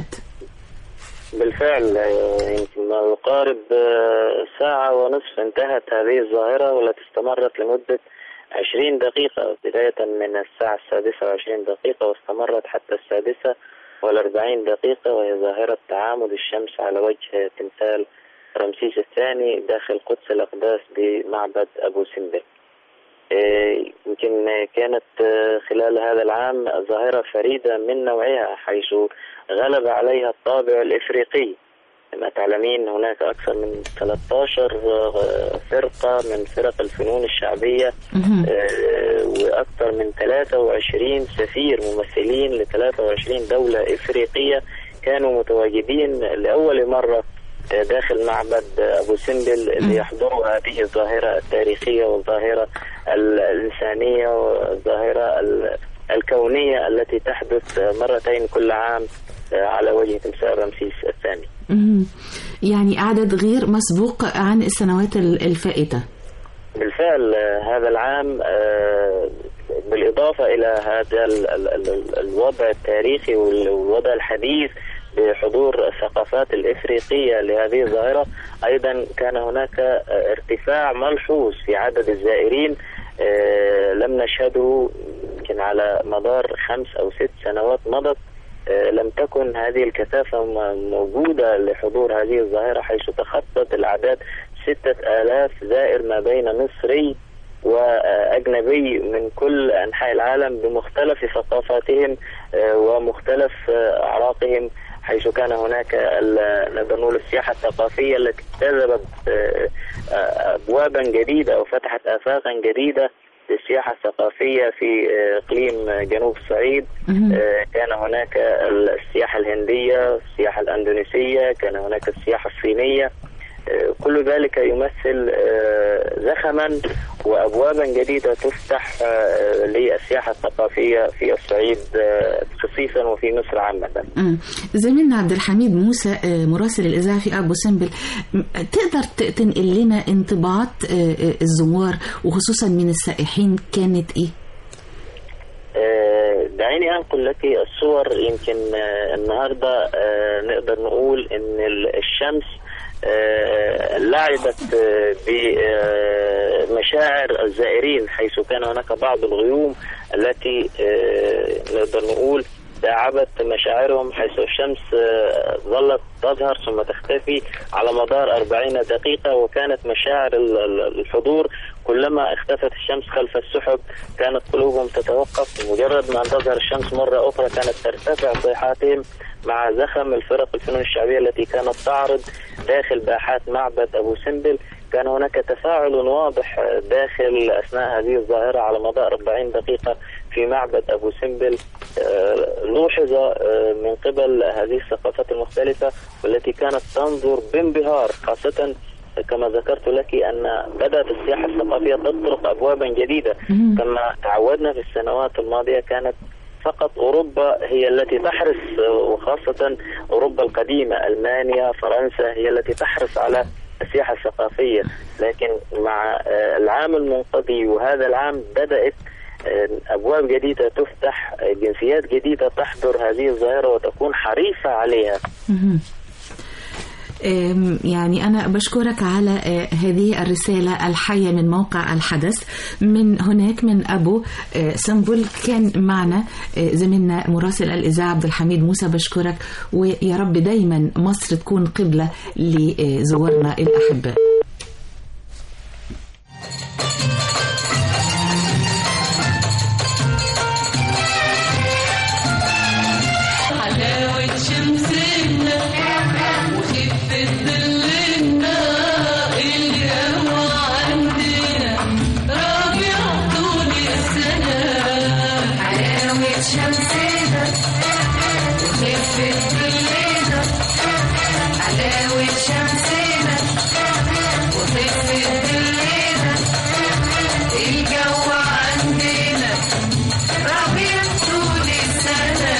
بالفعل آه، يمكن ما يقارب آه، ساعة ونصف انتهت هذه الظاهرة والتي استمرت لمدة عشرين دقيقة بداية من الساعة السادسة وعشرين دقيقة واستمرت حتى السادسة والأربعين دقيقة وهي ظاهرة تعامد الشمس على وجه تمثال رمسيس الثاني داخل قدس الأقداس بمعبد أبو سمبل آه، يمكن كانت آه، خلال هذا العام ظاهرة فريدة من نوعها حيث غلب عليها الطابع الإفريقي كما تعلمين هناك أكثر من 13 آه، فرقة من فرق الفنون الشعبية آه، وأكثر من 23 سفير ممثلين ل 23 دولة إفريقية كانوا متواجدين لأول مرة آه، داخل معبد أبو سمبل ليحضروا هذه الظاهرة التاريخية والظاهرة ال- الإنسانية والظاهرة ال- الكونية التي تحدث مرتين كل عام آه، على وجه تمثال رمسيس الثاني مهم. يعني عدد غير مسبوق عن السنوات ال- الفائتة بالفعل آه، هذا العام آه، بالإضافة إلى هذا ال- ال- ال- الوضع التاريخي وال- والوضع الحديث بحضور الثقافات الإفريقية لهذه الظاهرة أيضا كان هناك آه، ارتفاع ملحوظ في عدد الزائرين آه، لم نشهده يمكن على مدار خمس أو ست سنوات مضت آه، لم تكن هذه الكثافة م- موجودة لحضور هذه الظاهرة حيث تخطت الأعداد ستة آلاف زائر ما بين مصري وأجنبي من كل أنحاء العالم بمختلف ثقافاتهم آه، ومختلف آه، أعراقهم حيث كان هناك ال- نقدر نقول السياحة الثقافية التي جذبت آه، آه، أبوابا جديدة وفتحت آفاقا جديدة للسياحة الثقافية في آه، إقليم جنوب الصعيد آه، كان هناك السياحة الهندية السياحة الأندونيسية كان هناك السياحة الصينية آه، كل ذلك يمثل آه، زخما وأبوابا جديدة تفتح آه، للسياحة الثقافية في الصعيد آه، خصيصا وفي مصر عامة مم. زميلنا عبد الحميد موسى آه، مراسل الإذاعة في أبو سمبل م- تقدر ت- تنقل لنا انطباعات آه، آه، الزوار وخصوصا من السائحين كانت إيه؟ آه، دعيني انقل لك الصور يمكن آه، النهارده آه، نقدر نقول ان ال- الشمس آه، لعبت آه، بمشاعر الزائرين حيث كان هناك بعض الغيوم التي آه، نقدر نقول داعبت مشاعرهم حيث الشمس آه، ظلت تظهر ثم تختفي على مدار 40 دقيقة وكانت مشاعر ال- ال- الحضور كلما اختفت الشمس خلف السحب كانت قلوبهم تتوقف بمجرد ما أن تظهر الشمس مرة أخرى كانت ترتفع صيحاتهم مع زخم الفرق الفنون الشعبية التي كانت تعرض داخل باحات معبد أبو سمبل كان هناك تفاعل واضح داخل أثناء هذه الظاهرة على مدار 40 دقيقة في معبد أبو سمبل آه، لوحظ آه، من قبل هذه الثقافات المختلفة والتي كانت تنظر بانبهار خاصة كما ذكرت لك أن بدأت السياحة الثقافية تطرق أبوابا جديدة كما تعودنا في السنوات الماضية كانت فقط أوروبا هي التي تحرص وخاصة أوروبا القديمة ألمانيا فرنسا هي التي تحرص على السياحة الثقافية لكن مع آه، العام المنقضي وهذا العام بدأت آه، أبواب جديدة تفتح آه، جنسيات جديدة تحضر هذه الظاهرة وتكون حريصة عليها مهم. أم، يعني أنا بشكرك على آه، هذه الرسالة الحية من موقع الحدث من هناك من أبو آه، سمبل كان معنا آه، زميلنا مراسل الإذاعة عبد الحميد موسى بشكرك ويا رب دايما مصر تكون قبلة لزوارنا الأحباء حلاوة شمسنا وخفة ظلنا الجو عندنا ربيع طول السنة حلاوة شمسنا وخفة ظلنا حلاوة شمسنا وخفة ظلنا الجو عندنا ربيع طول السنة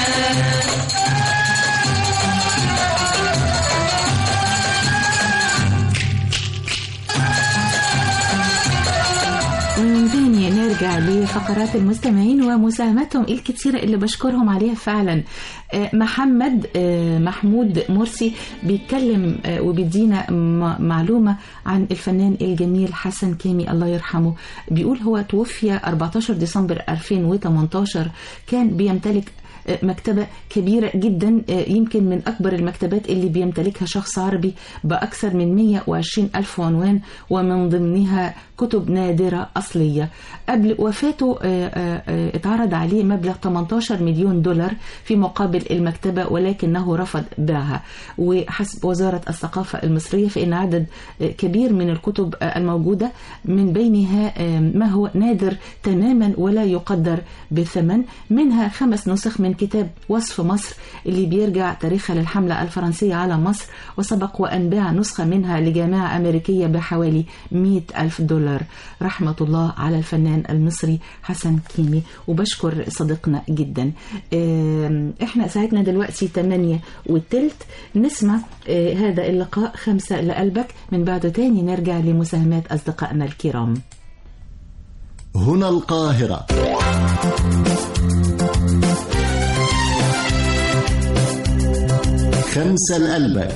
ومن تاني نرجع لفقرات المستمعين ومساهمتهم الكثيرة اللي بشكرهم عليها فعلا آه، محمد آه، محمود مرسي بيتكلم آه، وبيدينا م- معلومة عن الفنان الجميل حسن كامي الله يرحمه بيقول هو توفي 14 ديسمبر 2018 كان بيمتلك مكتبة كبيرة جدا يمكن من أكبر المكتبات اللي بيمتلكها شخص عربي بأكثر من 120 ألف عنوان ومن ضمنها كتب نادرة أصلية قبل وفاته آه، آه، آه، اتعرض عليه مبلغ 18 مليون دولار في مقابل المكتبة ولكنه رفض بيعها وحسب وزارة الثقافة المصرية فإن عدد آه، كبير من الكتب آه، الموجودة من بينها آه، ما هو نادر تماما ولا يقدر بثمن منها خمس نسخ من كتاب وصف مصر اللي بيرجع تاريخها للحملة الفرنسية على مصر وسبق وأن باع نسخة منها لجامعة أمريكية بحوالي 100 ألف دولار رحمة الله على الفنان المصري حسن كيمي وبشكر صديقنا جدا آم، احنا ساعتنا دلوقتي 8 والتلت نسمع آه، هذا اللقاء خمسة لقلبك من بعده تاني نرجع لمساهمات أصدقائنا الكرام هنا القاهرة خمسة لقلبك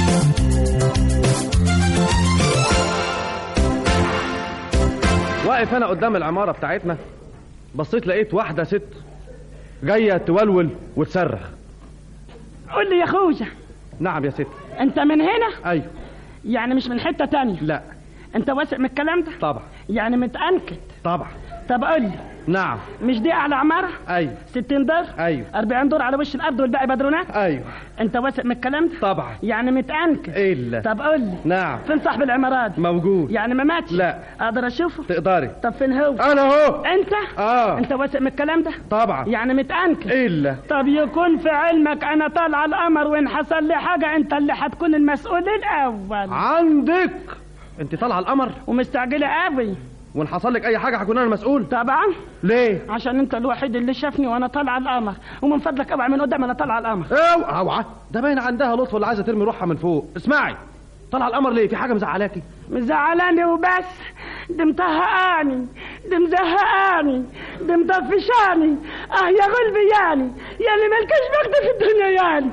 واقف واقف انا قدام العماره بتاعتنا بصيت لقيت واحده ست جايه تولول وتصرخ قول لي يا خوجة نعم يا ست انت من هنا ايوه يعني مش من حتة تانية لا انت واثق من الكلام ده طبعا يعني متأنكد طبعا طب قول لي نعم مش دي اعلى عمارة ايوه 60 دور ايوه 40 دور على وش الارض والباقي بدرونات ايوه انت واثق من الكلام ده طبعا يعني متأنكد الا طب قول لي نعم فين صاحب العمارات دي؟ موجود يعني ما ماتش لا اقدر اشوفه تقدري طب فين هو انا اهو انت اه انت واثق من الكلام ده طبعا يعني متأنكد الا طب يكون في علمك انا طالعه القمر وان حصل لي حاجه انت اللي هتكون المسؤول الاول عندك انت طالعه القمر ومستعجله قوي وان حصل لك اي حاجه هكون انا المسؤول طبعا ليه عشان انت الوحيد اللي شافني وانا طالعه القمر ومن فضلك اوعى من قدام انا طالعه القمر اوعى اوعى ده باين عندها لطف اللي عايزه ترمي روحها من فوق اسمعي طالعه القمر ليه في حاجه مزعلاكي مزعلاني وبس دي مطهقاني دي مزهقاني دي مطفشاني اه يا غلبي يعني يا اللي ملكش بخت في الدنيا يعني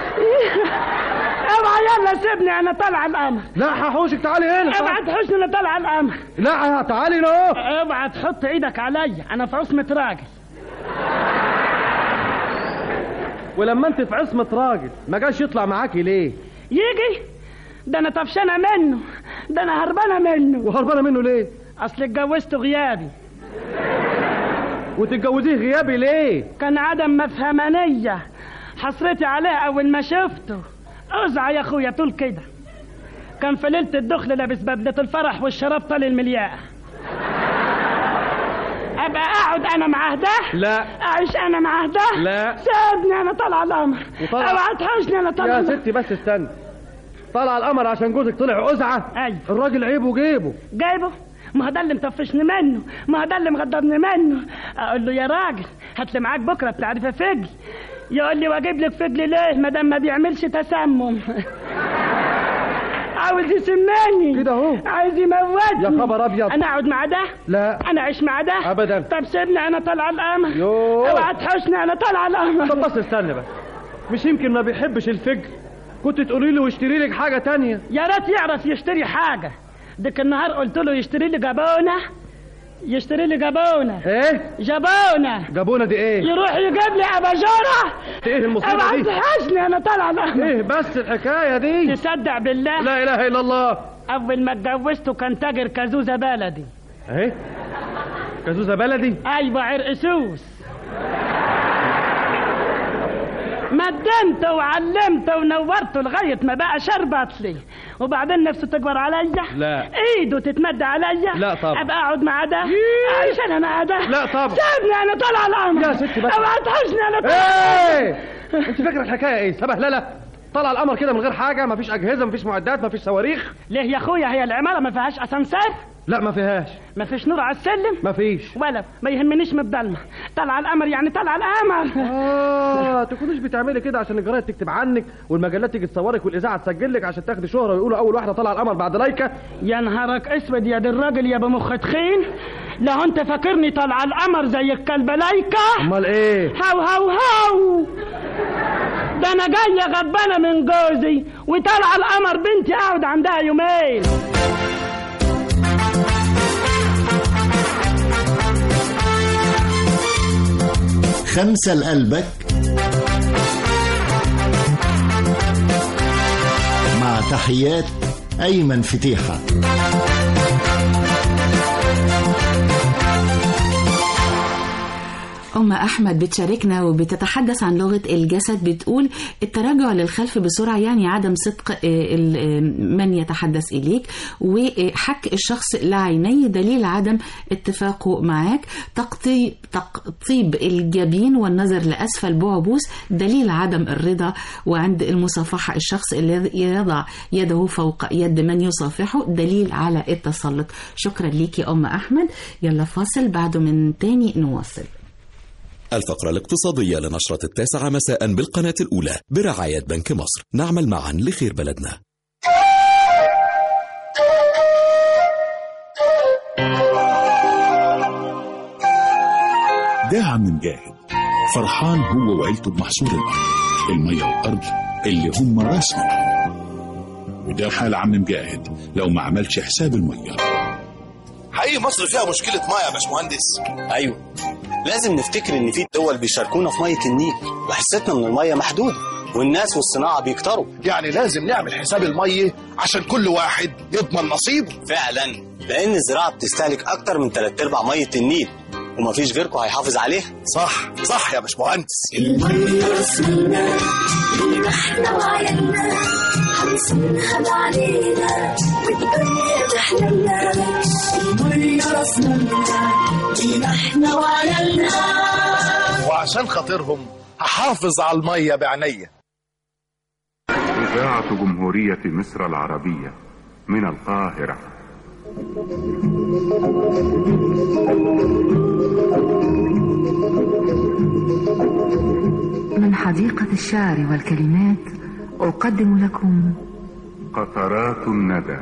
اوعى يلا سيبني انا طالعه القمر لا هحوشك تعالي هنا اوعى تحوشني انا طالعه القمر لا تعالي هنا اهو اوعى تحط ايدك عليا انا في عصمه راجل ولما انت في عصمه راجل ما جاش يطلع معاكي ليه يجي ده انا طفشانه منه ده انا هربانه منه وهربانه منه ليه اصل اتجوزته غيابي وتتجوزيه غيابي ليه كان عدم مفهمانيه حصرتي عليه اول ما شفته ازعى يا اخويا طول كده كان في ليله الدخل لابس بدله الفرح والشراب طال الملياء ابقى اقعد انا معاه ده لا اعيش انا معاه ده لا سيبني انا طالعه القمر وطلع- اوعى تحوشني انا طالعه يا القمر. ستي بس استنى طالعه القمر عشان جوزك طلع أزعة ايوه الراجل عيبه جيبه جايبه ما هو ده اللي مطفشني منه ما هو ده اللي مغضبني منه اقول له يا راجل هات لي معاك بكره بتعرف فجل يقول لي واجيب لك فجل ليه ما دام ما بيعملش تسمم عاوز يسمعني كده اهو عايز يموتني يا خبر أبيض. انا اقعد مع ده لا انا اعيش مع ده أبدا. طب سيبني انا طالعه القمر يوه. اوعى تحوشني انا طالعه القمر طب بس استنى بس مش يمكن ما بيحبش الفجر كنت تقولي له واشتري لك حاجه تانية يا ريت يعرف يشتري حاجه ديك النهار قلت له يشتري لي جابونه يشتري لي جابونه ايه جابونه جابونا دي ايه يروح يجيب لي اباجوره ايه المصيبه اوعى دي تحشني انا طالعه القمر ايه بس الحكايه دي تصدق بالله لا اله الا الله اول ما اتجوزته كان تاجر كازوزه بلدي ايه كازوزه بلدي ايوه عرق سوس مدنته وعلمته ونورته لغايه ما بقى شربت لي وبعدين نفسه تكبر عليا لا. ايده تتمد عليا لا طبعا. ابقى اقعد مع ده اعيش انا مع ده لا طبعا. سيبني انا طالعه القمر يا ستي بس. اوعى تحوشني انا طالعه ايه انت فاكره الحكايه ايه سبه لا لا طلع القمر كده من غير حاجه مفيش اجهزه مفيش معدات مفيش صواريخ ليه يا اخويا هي العماره ما فيهاش اسانسير لا ما فيهاش ما فيش نور على السلم مفيش ولا ما يهمنيش من الضلمه طلع القمر يعني طلع القمر اه تكونيش بتعملي كده عشان الجرايد تكتب عنك والمجلات تيجي تصورك والاذاعه تسجل لك عشان تاخدي شهره ويقولوا اول واحده طلع القمر بعد لايكا يا نهارك اسود يا دي الراجل يا بمخ تخين لا انت فاكرني طالعه القمر زي الكلب لايكا امال ايه هاو هاو هاو ده انا جايه غضبانه من جوزي وطالعه القمر بنتي اقعد عندها يومين خمسة لقلبك مع تحيات أيمن فتيحة أم أحمد بتشاركنا وبتتحدث عن لغة الجسد بتقول التراجع للخلف بسرعة يعني عدم صدق آه، ال- آه، من يتحدث إليك وحك الشخص لعينيه دليل عدم اتفاقه معاك تقطيب, تقطيب الجبين والنظر لأسفل بعبوس دليل عدم الرضا وعند المصافحة الشخص الذي يضع يده فوق يد من يصافحه دليل على التسلط شكرا ليكي أم أحمد يلا فاصل بعده من تاني نواصل الفقرة الاقتصادية لنشرة التاسعة مساء بالقناة الأولى برعاية بنك مصر نعمل معا لخير بلدنا ده عم مجاهد فرحان هو وعيلته بمحصول الأرض المية والأرض اللي هم راس مالهم وده حال عم مجاهد لو ما عملش حساب المية حقيقي مصر فيها مشكله ميه يا باشمهندس ايوه لازم نفتكر ان في دول بيشاركونا في ميه النيل وحصتنا من الميه محدوده والناس والصناعه بيكتروا يعني لازم نعمل حساب الميه عشان كل واحد يضمن نصيبه فعلا لان الزراعه بتستهلك اكتر من ثلاث ارباع ميه النيل ومفيش غيركم هيحافظ عليها صح صح يا باشمهندس المية رسمنا اللي احنا وعينا هنصونها بعدينا والدنيا تحللنا المية رسمنا اللي احنا وعينا وعشان خاطرهم هحافظ على الميه بعينيا إذاعة جمهورية مصر العربية من القاهرة من حديقة الشعر والكلمات أقدم لكم قطرات الندى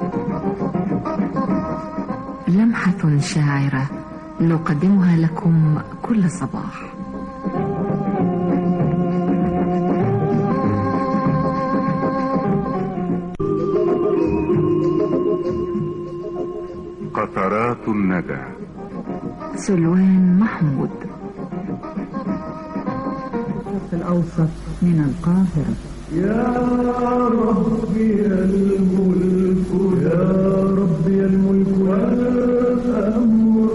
لمحة شاعرة نقدمها لكم كل صباح قطرات الندى سلوان محمود في الأوسط من القاهرة يا رب يا الملك يا رب يا الملك والأمر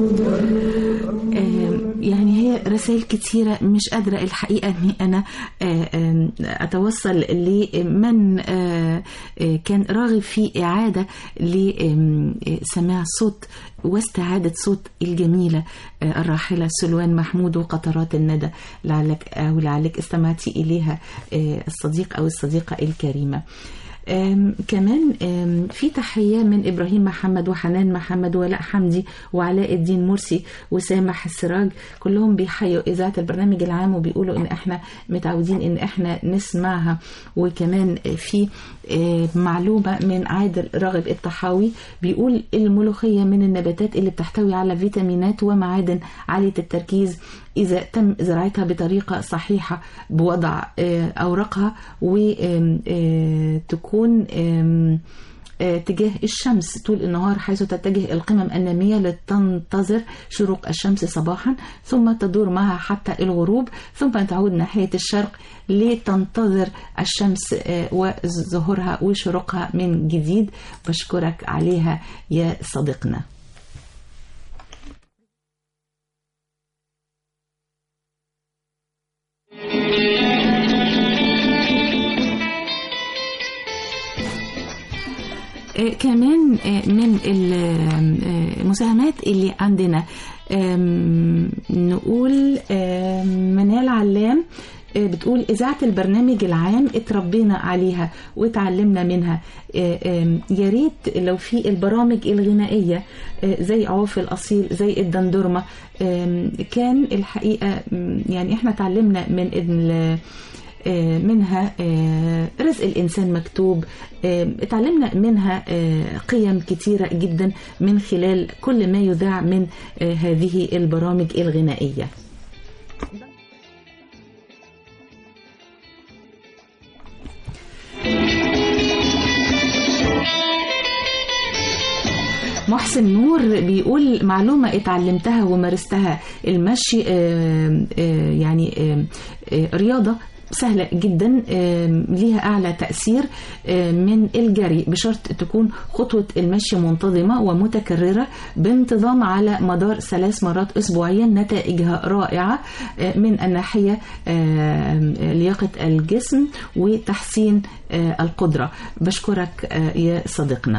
آه، يعني هي رسائل كتيرة مش قادرة الحقيقة أني أنا آه، آم، أتوصل لمن آه، آه، كان راغب في إعادة لسماع صوت واستعادة صوت الجميلة آه، الراحلة سلوان محمود وقطرات الندى لعلك أو لعلك استمعتي إليها آه، الصديق أو الصديقة الكريمة آم، كمان آم، في تحية من إبراهيم محمد وحنان محمد ولاء حمدي وعلاء الدين مرسي وسامح السراج كلهم بيحيوا إذاعة البرنامج العام وبيقولوا إن إحنا متعودين إن إحنا نسمعها وكمان في آه، معلومة من عادل راغب الطحاوي بيقول الملوخية من النباتات اللي بتحتوي على فيتامينات ومعادن عالية التركيز إذا تم زراعتها بطريقة صحيحة بوضع آه، أوراقها وتكون تجاه الشمس طول النهار حيث تتجه القمم النامية لتنتظر شروق الشمس صباحا ثم تدور معها حتى الغروب ثم تعود ناحية الشرق لتنتظر الشمس آه، وظهورها وشروقها من جديد بشكرك عليها يا صديقنا آه، كمان آه، من المساهمات اللي عندنا آم، نقول آم، منال علام آه، بتقول إذاعة البرنامج العام اتربينا عليها واتعلمنا منها آه، آم، يا ريت لو في البرامج الغنائية آه، زي عوف الأصيل زي الدندورمة آم، كان الحقيقة مم، يعني احنا اتعلمنا من ال- آه، منها آه، رزق الإنسان مكتوب آه، اتعلمنا منها آه، قيم كتيرة جدا من خلال كل ما يذاع من آه، هذه البرامج الغنائية محسن نور بيقول معلومة اتعلمتها ومارستها المشي آه، آه، يعني آه، آه، رياضة سهلة جدا آم، ليها أعلى تأثير آم، من الجري بشرط تكون خطوة المشي منتظمة ومتكررة بانتظام على مدار ثلاث مرات أسبوعيا نتائجها رائعة آه، من الناحية آم، لياقة الجسم وتحسين آه، القدرة بشكرك آه، يا صديقنا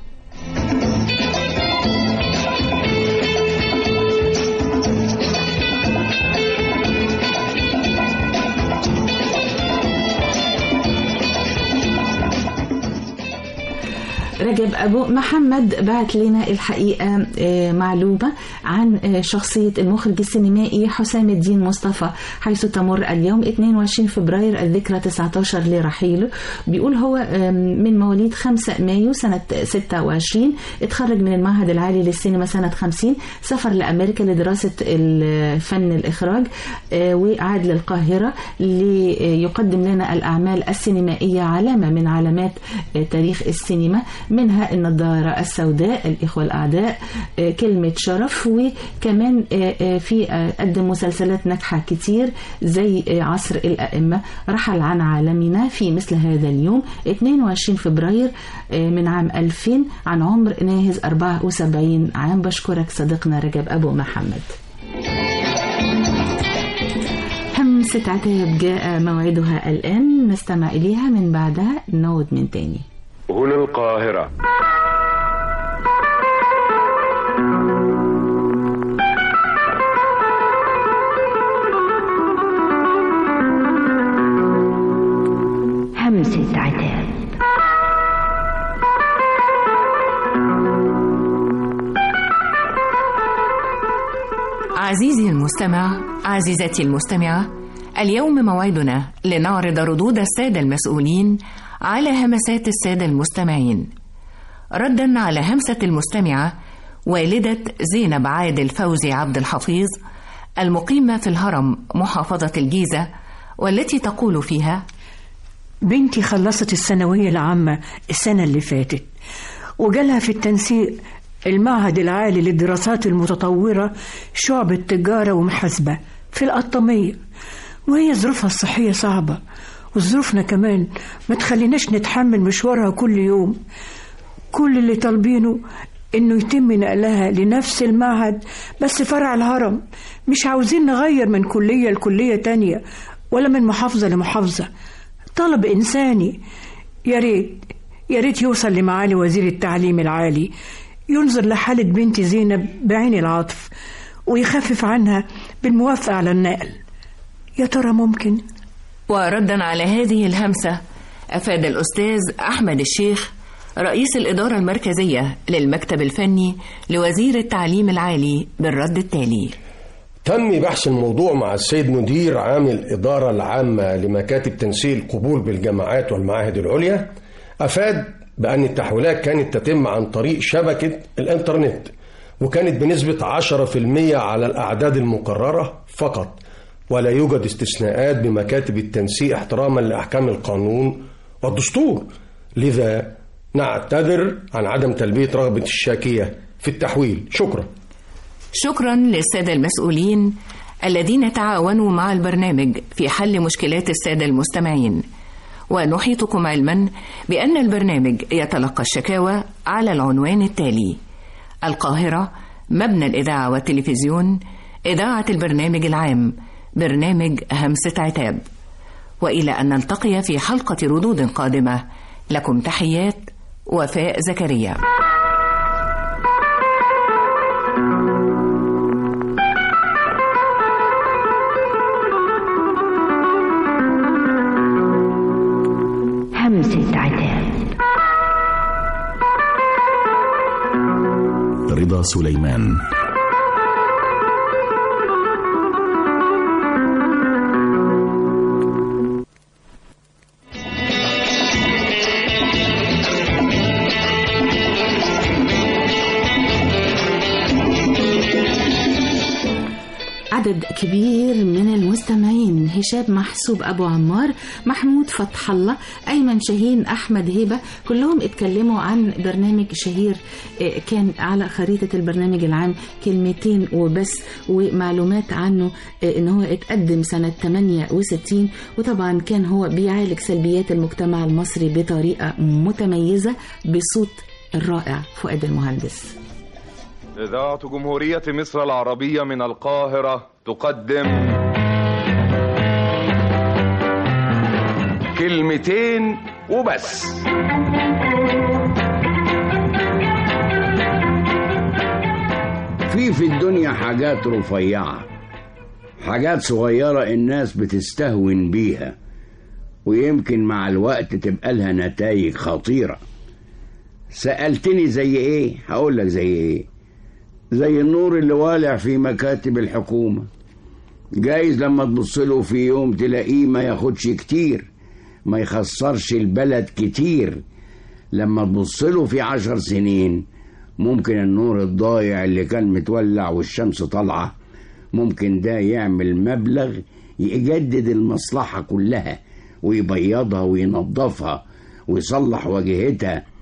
رجب أبو محمد بعت لنا الحقيقة آه، معلومة عن آه، شخصية المخرج السينمائي حسام الدين مصطفى حيث تمر اليوم 22 فبراير الذكرى 19 لرحيله بيقول هو آم، من مواليد 5 مايو سنة 26 اتخرج من المعهد العالي للسينما سنة 50 سافر لأمريكا لدراسة الفن الإخراج آه، وعاد للقاهرة ليقدم لنا الأعمال السينمائية علامة من علامات آه، تاريخ السينما منها النضارة السوداء الإخوة الأعداء آه، كلمة شرف وكمان آه، آه، في آه، قدم مسلسلات ناجحة كتير زي آه، عصر الأئمة رحل عن عالمنا في مثل هذا اليوم 22 فبراير آه، من عام 2000 عن عمر ناهز 74 عام بشكرك صديقنا رجب أبو محمد همسة عتاب جاء موعدها الآن نستمع إليها من بعدها نعود من تاني هنا القاهرة همسة عتاب عزيزي المستمع عزيزتي المستمعة اليوم موعدنا لنعرض ردود السادة المسؤولين على همسات السادة المستمعين ردا على همسة المستمعة والدة زينب عادل فوزي عبد الحفيظ المقيمة في الهرم محافظة الجيزة والتي تقول فيها بنتي خلصت الثانوية العامة السنة اللي فاتت وجالها في التنسيق المعهد العالي للدراسات المتطورة شعبة تجارة ومحاسبة في القطامية وهي ظروفها الصحية صعبة وظروفنا كمان ما تخليناش نتحمل مشوارها كل يوم كل اللي طالبينه انه يتم نقلها لنفس المعهد بس فرع الهرم مش عاوزين نغير من كلية لكلية تانية ولا من محافظة لمحافظة طلب إنساني يا ريت يا ريت يوصل لمعالي وزير التعليم العالي ينظر لحالة بنتي زينب بعين العطف ويخفف عنها بالموافقة على النقل يا ترى ممكن وردا على هذه الهمسة أفاد الأستاذ أحمد الشيخ رئيس الإدارة المركزية للمكتب الفني لوزير التعليم العالي بالرد التالي تم بحث الموضوع مع السيد مدير عام الإدارة العامة لمكاتب تنسيق القبول بالجامعات والمعاهد العليا أفاد بأن التحويلات كانت تتم عن طريق شبكة الإنترنت وكانت بنسبة 10% على الأعداد المقررة فقط ولا يوجد استثناءات بمكاتب التنسيق احتراما لأحكام القانون والدستور لذا نعتذر عن عدم تلبية رغبة الشاكية في التحويل شكرا شكرا للسادة المسؤولين الذين تعاونوا مع البرنامج في حل مشكلات السادة المستمعين ونحيطكم علما بأن البرنامج يتلقى الشكاوى على العنوان التالي القاهرة مبنى الإذاعة والتلفزيون إذاعة البرنامج العام برنامج همسة عتاب وإلى أن نلتقي في حلقة ردود قادمة لكم تحيات وفاء زكريا همسة عتاب رضا سليمان عدد كبير من المستمعين هشام محسوب أبو عمار محمود فتح الله أيمن شاهين أحمد هيبة كلهم اتكلموا عن برنامج شهير آه، كان على خريطة البرنامج العام كلمتين وبس ومعلومات عنه آه، ان هو اتقدم سنة 68 وطبعا كان هو بيعالج سلبيات المجتمع المصري بطريقة متميزة بصوت الرائع فؤاد المهندس إذاعة جمهورية مصر العربية من القاهرة تقدم كلمتين وبس في في الدنيا حاجات رفيعة حاجات صغيرة الناس بتستهون بيها ويمكن مع الوقت تبقى لها نتائج خطيرة سألتني زي ايه هقولك زي ايه زي النور اللي والع في مكاتب الحكومة جايز لما تبص له في يوم تلاقيه ما ياخدش كتير ما يخسرش البلد كتير لما تبص له في عشر سنين ممكن النور الضايع اللي كان متولع والشمس طالعة ممكن ده يعمل مبلغ يجدد المصلحة كلها ويبيضها وينظفها ويصلح واجهتها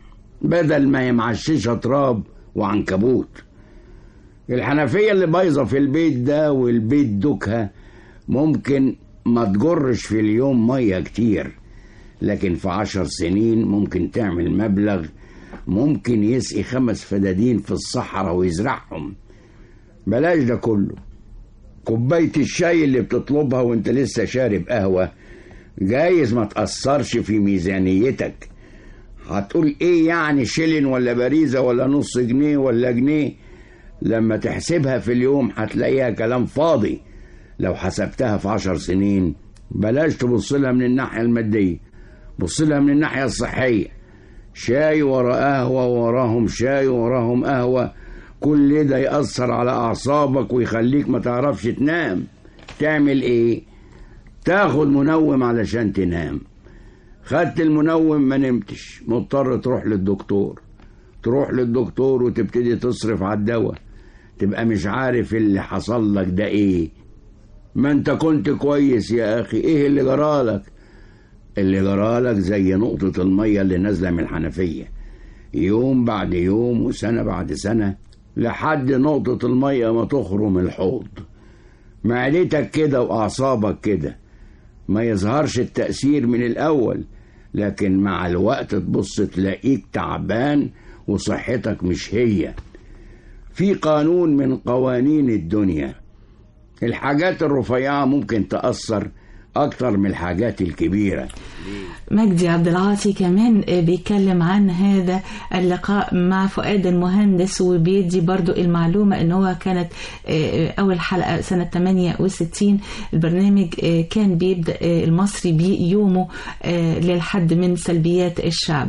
بدل ما هي معششة تراب وعنكبوت الحنفية اللي بايظة في البيت ده والبيت دوكها ممكن ما تجرش في اليوم مية كتير لكن في عشر سنين ممكن تعمل مبلغ ممكن يسقي خمس فدادين في الصحراء ويزرعهم بلاش ده كله كوباية الشاي اللي بتطلبها وانت لسه شارب قهوة جايز ما تأثرش في ميزانيتك هتقول ايه يعني شيلن ولا باريزة ولا نص جنيه ولا جنيه لما تحسبها في اليوم هتلاقيها كلام فاضي لو حسبتها في عشر سنين بلاش تبص لها من الناحية المادية بص لها من الناحية الصحية شاي ورا قهوة وراهم شاي وراهم قهوة كل ده يأثر على أعصابك ويخليك ما تعرفش تنام تعمل إيه؟ تاخد منوم علشان تنام خدت المنوم ما نمتش مضطر تروح للدكتور تروح للدكتور وتبتدي تصرف على الدواء تبقى مش عارف اللي حصل لك ده ايه ما انت كنت كويس يا اخي ايه اللي جرالك اللي جرالك زي نقطة المية اللي نازلة من الحنفية يوم بعد يوم وسنة بعد سنة لحد نقطة المية ما تخرم الحوض معدتك كده وأعصابك كده ما يظهرش التأثير من الأول لكن مع الوقت تبص تلاقيك تعبان وصحتك مش هي في قانون من قوانين الدنيا الحاجات الرفيعة ممكن تأثر أكتر من الحاجات الكبيرة مجدي عبد العاطي كمان بيتكلم عن هذا اللقاء مع فؤاد المهندس وبيدي برضو المعلومة ان هو كانت اول حلقة سنة 68 البرنامج كان بيبدأ المصري بيومه للحد من سلبيات الشعب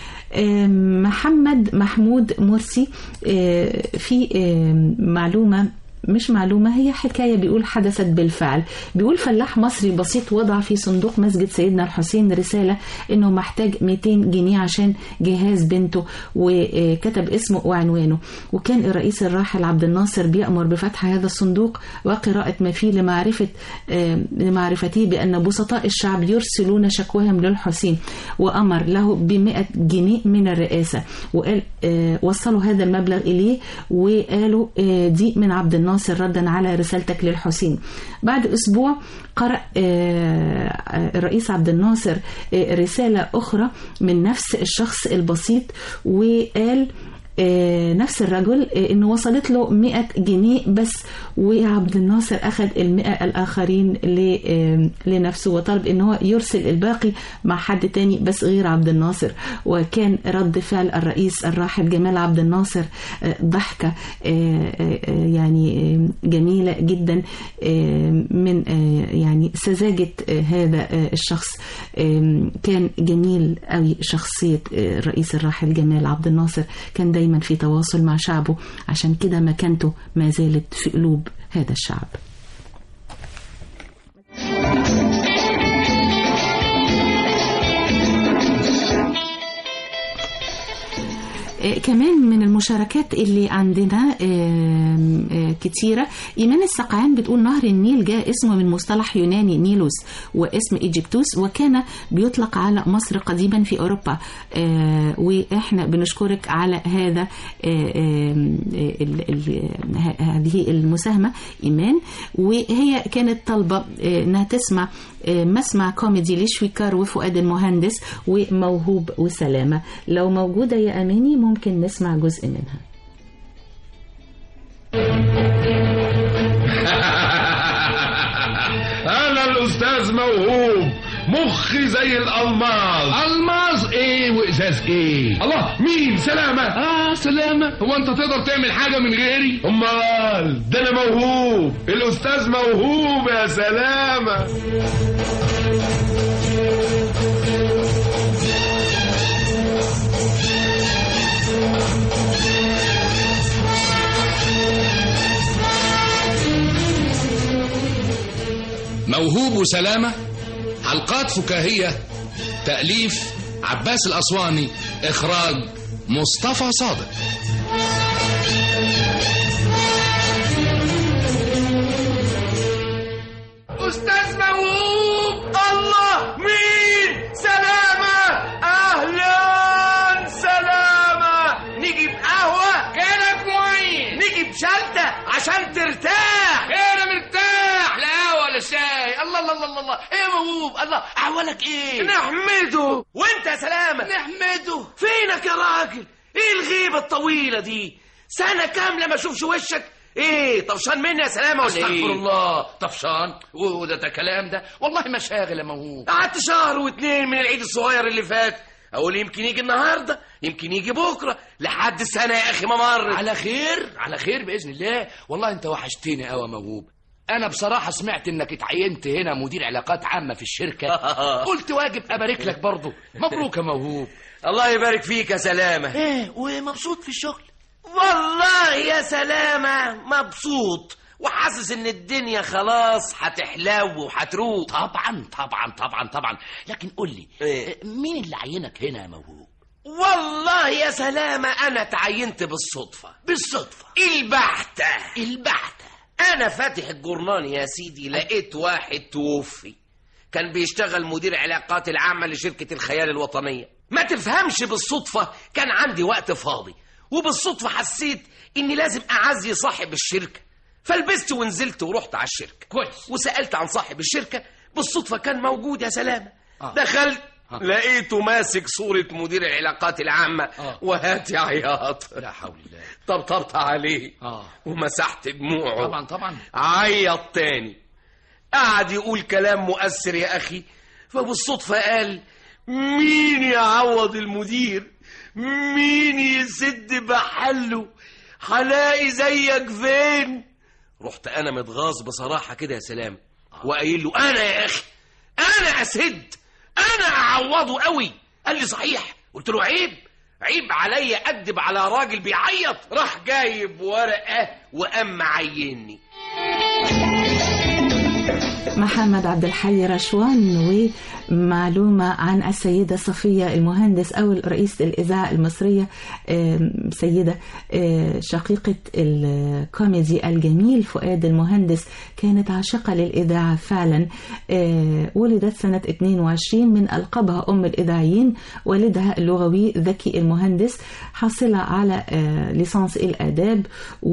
محمد محمود مرسي في معلومة مش معلومة هي حكاية بيقول حدثت بالفعل بيقول فلاح مصري بسيط وضع في صندوق مسجد سيدنا الحسين رسالة انه محتاج 200 جنيه عشان جهاز بنته وكتب اسمه وعنوانه وكان الرئيس الراحل عبد الناصر بيأمر بفتح هذا الصندوق وقراءة ما فيه لمعرفة لمعرفته بأن بسطاء الشعب يرسلون شكواهم للحسين وأمر له ب 100 جنيه من الرئاسة وقال وصلوا هذا المبلغ إليه وقالوا دي من عبد الناصر ناصر ردا على رسالتك للحسين بعد أسبوع قرأ الرئيس عبد الناصر رسالة أخرى من نفس الشخص البسيط وقال نفس الرجل انه وصلت له 100 جنيه بس وعبد الناصر اخذ ال 100 الاخرين لنفسه وطلب ان هو يرسل الباقي مع حد تاني بس غير عبد الناصر وكان رد فعل الرئيس الراحل جمال عبد الناصر ضحكه يعني جميله جدا من يعني سذاجه هذا الشخص كان جميل قوي شخصيه الرئيس الراحل جمال عبد الناصر كان دايما في تواصل مع شعبه عشان كده مكانته ما زالت في قلوب هذا الشعب كمان من المشاركات اللي عندنا كتيرة إيمان السقعان بتقول نهر النيل جاء اسمه من مصطلح يوناني نيلوس واسم إيجيبتوس وكان بيطلق على مصر قديما في أوروبا وإحنا بنشكرك على هذا هذه المساهمة إيمان وهي كانت طالبة إنها تسمع مسمع كوميدي لشويكار وفؤاد المهندس وموهوب وسلامة لو موجودة يا أماني ممكن نسمع جزء منها انا الاستاذ موهوب مخي زي الالماس الماس ايه وازاز ايه الله مين سلامة اه سلامة هو انت تقدر تعمل حاجة من غيري امال ده انا موهوب الاستاذ موهوب يا سلامة موهوب وسلامة حلقات فكاهية تأليف عباس الأسواني إخراج مصطفى صادق استاذ موهوب الله مين سلامة اهلا سلامة موهوب الله احوالك ايه نحمده وانت يا سلامة نحمده فينك يا راجل ايه الغيبة الطويلة دي سنة كاملة ما اشوفش وشك ايه طفشان مني يا سلامة ولا ايه استغفر الله طفشان وده ده كلام ده والله مشاغل يا موهوب قعدت شهر واتنين من العيد الصغير اللي فات اقول يمكن يجي النهارده يمكن يجي بكره لحد السنه يا اخي ما مرت على خير على خير باذن الله والله انت وحشتني قوي يا موهوب انا بصراحه سمعت انك اتعينت هنا مدير علاقات عامه في الشركه قلت واجب ابارك لك برضه مبروك يا موهوب الله يبارك فيك يا سلامة ايه ومبسوط في الشغل والله يا سلامة مبسوط وحاسس ان الدنيا خلاص هتحلو وهتروق طبعا طبعا طبعا طبعا لكن قول لي إيه؟ مين اللي عينك هنا يا موهوب والله يا سلامة أنا تعينت بالصدفة بالصدفة البحتة البحتة أنا فاتح الجورنال يا سيدي لقيت واحد توفي كان بيشتغل مدير علاقات العامة لشركة الخيال الوطنية ما تفهمش بالصدفة كان عندي وقت فاضي وبالصدفة حسيت إني لازم أعزي صاحب الشركة فلبست ونزلت ورحت على الشركة كويس وسألت عن صاحب الشركة بالصدفة كان موجود يا سلامة آه. دخلت آه. لقيته ماسك صورة مدير العلاقات العامة آه. وهات عياط لا حول الله طبطبت عليه اه ومسحت دموعه طبعا طبعا عيط تاني قعد يقول كلام مؤثر يا أخي فبالصدفة قال مين يعوض المدير مين يسد بحله هلاقي زيك فين رحت أنا متغاظ بصراحة كده يا سلام وقايل له أنا يا أخي أنا أسد أنا أعوضه قوي قال لي صحيح قلت له عيب عيب عليا أكدب على راجل بيعيط راح جايب ورقة وقام معيني محمد عبد الحي رشوان ومعلومة عن السيدة صفية المهندس أو رئيسة الإذاعة المصرية آم، سيدة آه، شقيقة الكوميدي الجميل فؤاد المهندس كانت عاشقة للإذاعة فعلا آه، ولدت سنة 22 من ألقابها أم الإذاعيين والدها اللغوي ذكي المهندس حاصلة على آه، ليسانس الآداب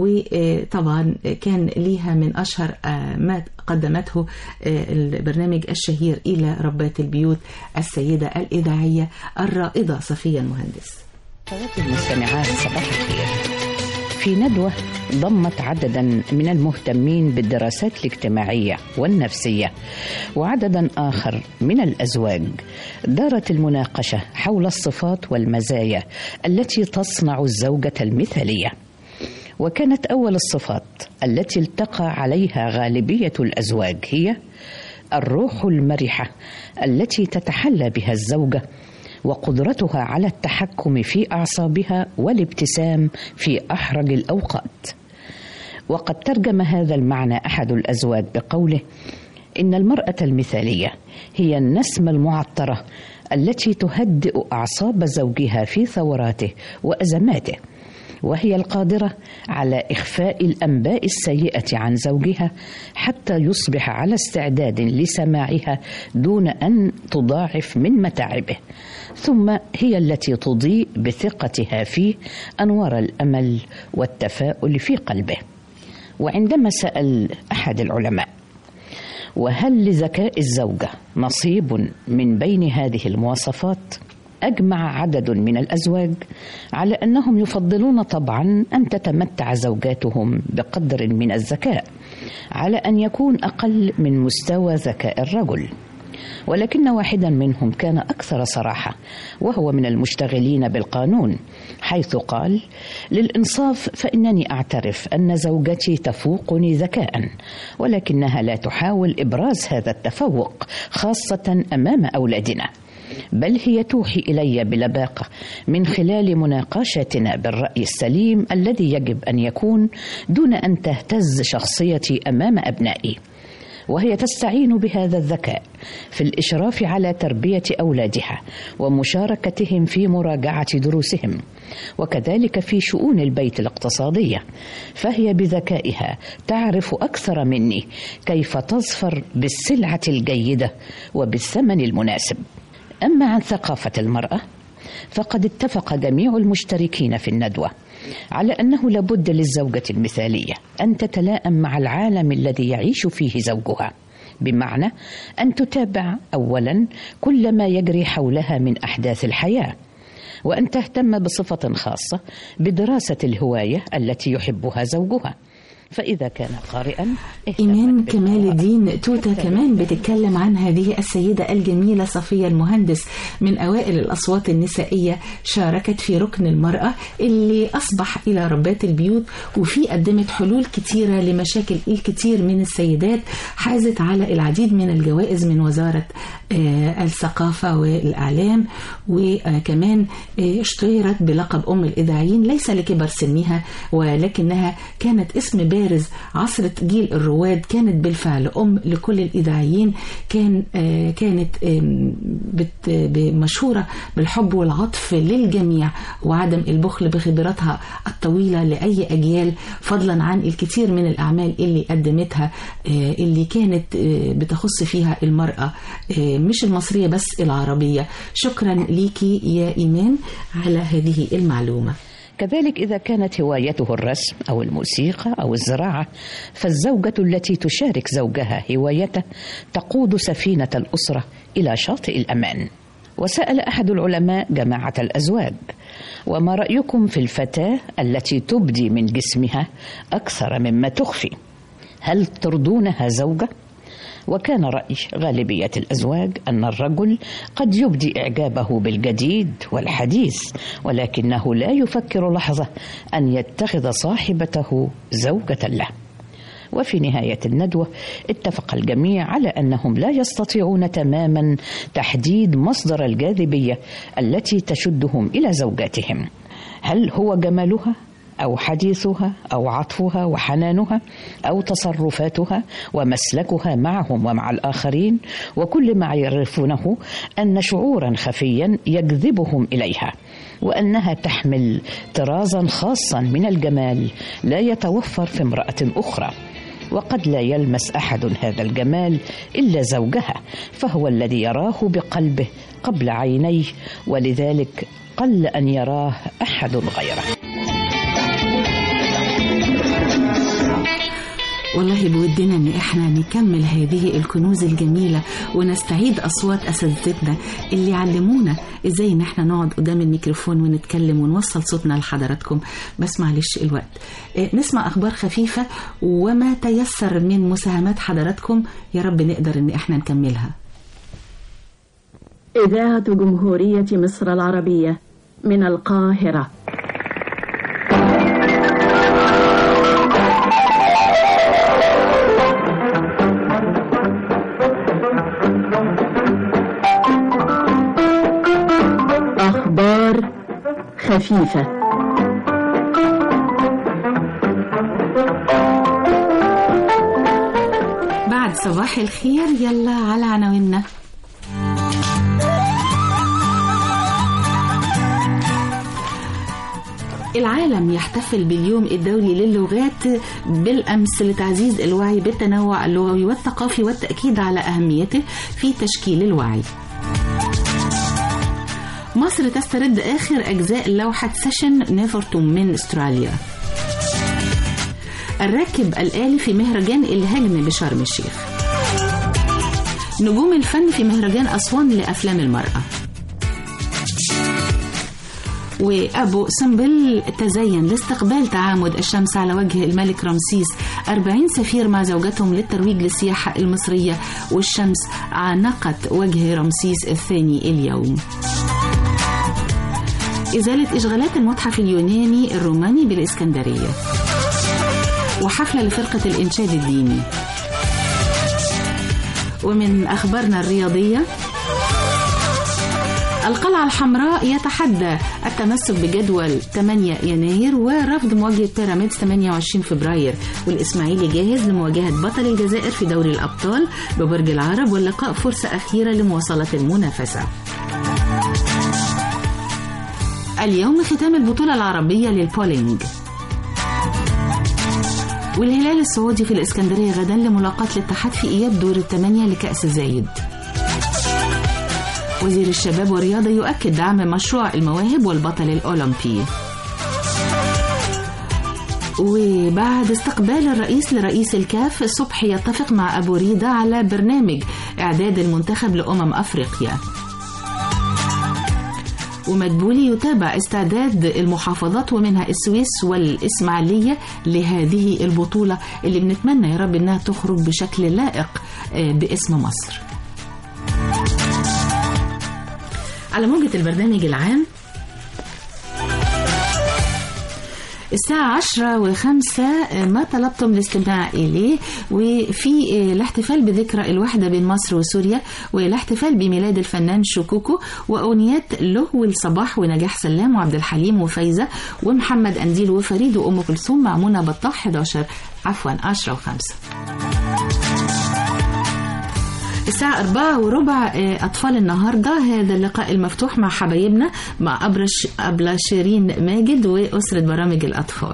وطبعا كان ليها من أشهر آه، ما قدمته آه، البرنامج الشهير إلى ربات البيوت السيدة الإذاعية الرائدة صفية المهندس المستمعات صباح الخير في ندوة ضمت عددا من المهتمين بالدراسات الاجتماعية والنفسية وعددا آخر من الأزواج دارت المناقشة حول الصفات والمزايا التي تصنع الزوجة المثالية وكانت أول الصفات التي التقى عليها غالبية الأزواج هي الروح المرحة التي تتحلى بها الزوجة وقدرتها على التحكم في أعصابها والابتسام في أحرج الأوقات وقد ترجم هذا المعنى أحد الأزواج بقوله إن المرأة المثالية هي النسمة المعطرة التي تهدئ أعصاب زوجها في ثوراته وأزماته وهي القادرة على إخفاء الأنباء السيئة عن زوجها حتى يصبح على استعداد لسماعها دون أن تضاعف من متاعبه ثم هي التي تضيء بثقتها فيه أنوار الأمل والتفاؤل في قلبه وعندما سأل أحد العلماء وهل لذكاء الزوجة نصيب من بين هذه المواصفات؟ أجمع عدد من الأزواج على أنهم يفضلون طبعا أن تتمتع زوجاتهم بقدر من الذكاء على أن يكون أقل من مستوى ذكاء الرجل ولكن واحدا منهم كان أكثر صراحة وهو من المشتغلين بالقانون حيث قال للإنصاف فإنني أعترف أن زوجتي تفوقني ذكاء ولكنها لا تحاول إبراز هذا التفوق خاصة أمام أولادنا بل هي توحي الي بلباقه من خلال مناقشتنا بالراي السليم الذي يجب ان يكون دون ان تهتز شخصيتي امام ابنائي وهي تستعين بهذا الذكاء في الاشراف على تربيه اولادها ومشاركتهم في مراجعه دروسهم وكذلك في شؤون البيت الاقتصاديه فهي بذكائها تعرف اكثر مني كيف تظفر بالسلعه الجيده وبالثمن المناسب أما عن ثقافة المرأة فقد اتفق جميع المشتركين في الندوة على أنه لابد للزوجة المثالية أن تتلائم مع العالم الذي يعيش فيه زوجها بمعنى أن تتابع أولا كل ما يجري حولها من أحداث الحياة وأن تهتم بصفة خاصة بدراسة الهواية التي يحبها زوجها فإذا كان قارئا إيمان كمال الدين توتا كمان بتتكلم عن هذه السيدة الجميلة صفية المهندس من أوائل الأصوات النسائية شاركت في ركن المرأة اللي أصبح إلى ربات البيوت وفي قدمت حلول كتيرة لمشاكل الكثير من السيدات حازت على العديد من الجوائز من وزارة آه، الثقافة والإعلام وكمان آه، اشتهرت بلقب أم الإذاعيين ليس لكبر سنها ولكنها كانت اسم بارز عصرة جيل الرواد كانت بالفعل أم لكل الإذاعيين كان آه، كانت آم، بت- ب- مشهورة بالحب والعطف للجميع وعدم البخل بخبراتها الطويلة لأي أجيال فضلا عن الكثير من الأعمال اللي قدمتها آه، اللي كانت آه، بتخص فيها المرأة آه، مش المصرية بس العربية شكرا ليكي يا إيمان على هذه المعلومة كذلك إذا كانت هوايته الرسم أو الموسيقى أو الزراعة فالزوجة التي تشارك زوجها هوايته تقود سفينة الأسرة إلى شاطئ الأمان وسأل أحد العلماء جماعة الأزواج وما رأيكم في الفتاة التي تبدي من جسمها أكثر مما تخفي هل ترضونها زوجة؟ وكان رأي غالبية الأزواج أن الرجل قد يبدي إعجابه بالجديد والحديث ولكنه لا يفكر لحظة أن يتخذ صاحبته زوجة له وفي نهاية الندوة اتفق الجميع على أنهم لا يستطيعون تماما تحديد مصدر الجاذبية التي تشدهم إلى زوجاتهم هل هو جمالها أو حديثها أو عطفها وحنانها أو تصرفاتها ومسلكها معهم ومع الآخرين وكل ما يعرفونه أن شعورا خفيا يجذبهم إليها وأنها تحمل طرازا خاصا من الجمال لا يتوفر في امرأة أخرى وقد لا يلمس أحد هذا الجمال إلا زوجها فهو الذي يراه بقلبه قبل عينيه ولذلك قل أن يراه أحد غيره والله بودنا ان احنا نكمل هذه الكنوز الجميله ونستعيد اصوات اساتذتنا اللي علمونا ازاي ان احنا نقعد قدام الميكروفون ونتكلم ونوصل صوتنا لحضراتكم بس معلش الوقت آه، نسمع اخبار خفيفه وما تيسر من مساهمات حضراتكم يا رب نقدر ان احنا نكملها إذاعة جمهورية مصر العربية من القاهرة أخبار خفيفة بعد صباح الخير يلا على عناويننا العالم يحتفل باليوم الدولي للغات بالأمس لتعزيز الوعي بالتنوع اللغوي والثقافي والتأكيد على أهميته في تشكيل الوعي مصر تسترد آخر أجزاء لوحة سيشن نيفرتون من أستراليا الراكب الآلي في مهرجان الهجن بشرم الشيخ نجوم الفن في مهرجان أسوان لأفلام المرأة وأبو سمبل تزين لاستقبال تعامد الشمس على وجه الملك رمسيس 40 سفير مع زوجتهم للترويج للسياحة المصرية والشمس عانقت وجه رمسيس الثاني اليوم إزالة إشغالات المتحف اليوناني الروماني بالإسكندرية وحفلة لفرقة الإنشاد الديني ومن أخبارنا الرياضية القلعة الحمراء يتحدى التمسك بجدول 8 يناير ورفض مواجهة بيراميدز 28 فبراير والإسماعيلي جاهز لمواجهة بطل الجزائر في دوري الأبطال ببرج العرب واللقاء فرصة أخيرة لمواصلة المنافسة اليوم ختام البطولة العربية للبولينج والهلال السعودي في الإسكندرية غدا لملاقاة الاتحاد في إياب دور الثمانية لكأس زايد وزير الشباب والرياضة يؤكد دعم مشروع المواهب والبطل الأولمبي وبعد استقبال الرئيس لرئيس الكاف صبحي يتفق مع أبو ريدة على برنامج إعداد المنتخب لأمم أفريقيا ومدبولي يتابع استعداد المحافظات ومنها السويس والإسماعيلية لهذه البطولة اللي بنتمنى يا رب إنها تخرج بشكل لائق باسم مصر على موجة البرنامج العام الساعة عشرة وخمسة ما طلبتم الاستماع إليه وفي الاحتفال بذكرى الوحدة بين مصر وسوريا والاحتفال بميلاد الفنان شكوكو وأغنيات له والصباح ونجاح سلام وعبد الحليم وفايزة ومحمد أنديل وفريد وأم كلثوم مع منى بطاح 11 عفوا 10 وخمسة الساعة أربعة وربع أطفال النهاردة هذا اللقاء المفتوح مع حبايبنا مع أبرش أبلة شيرين ماجد وأسرة برامج الأطفال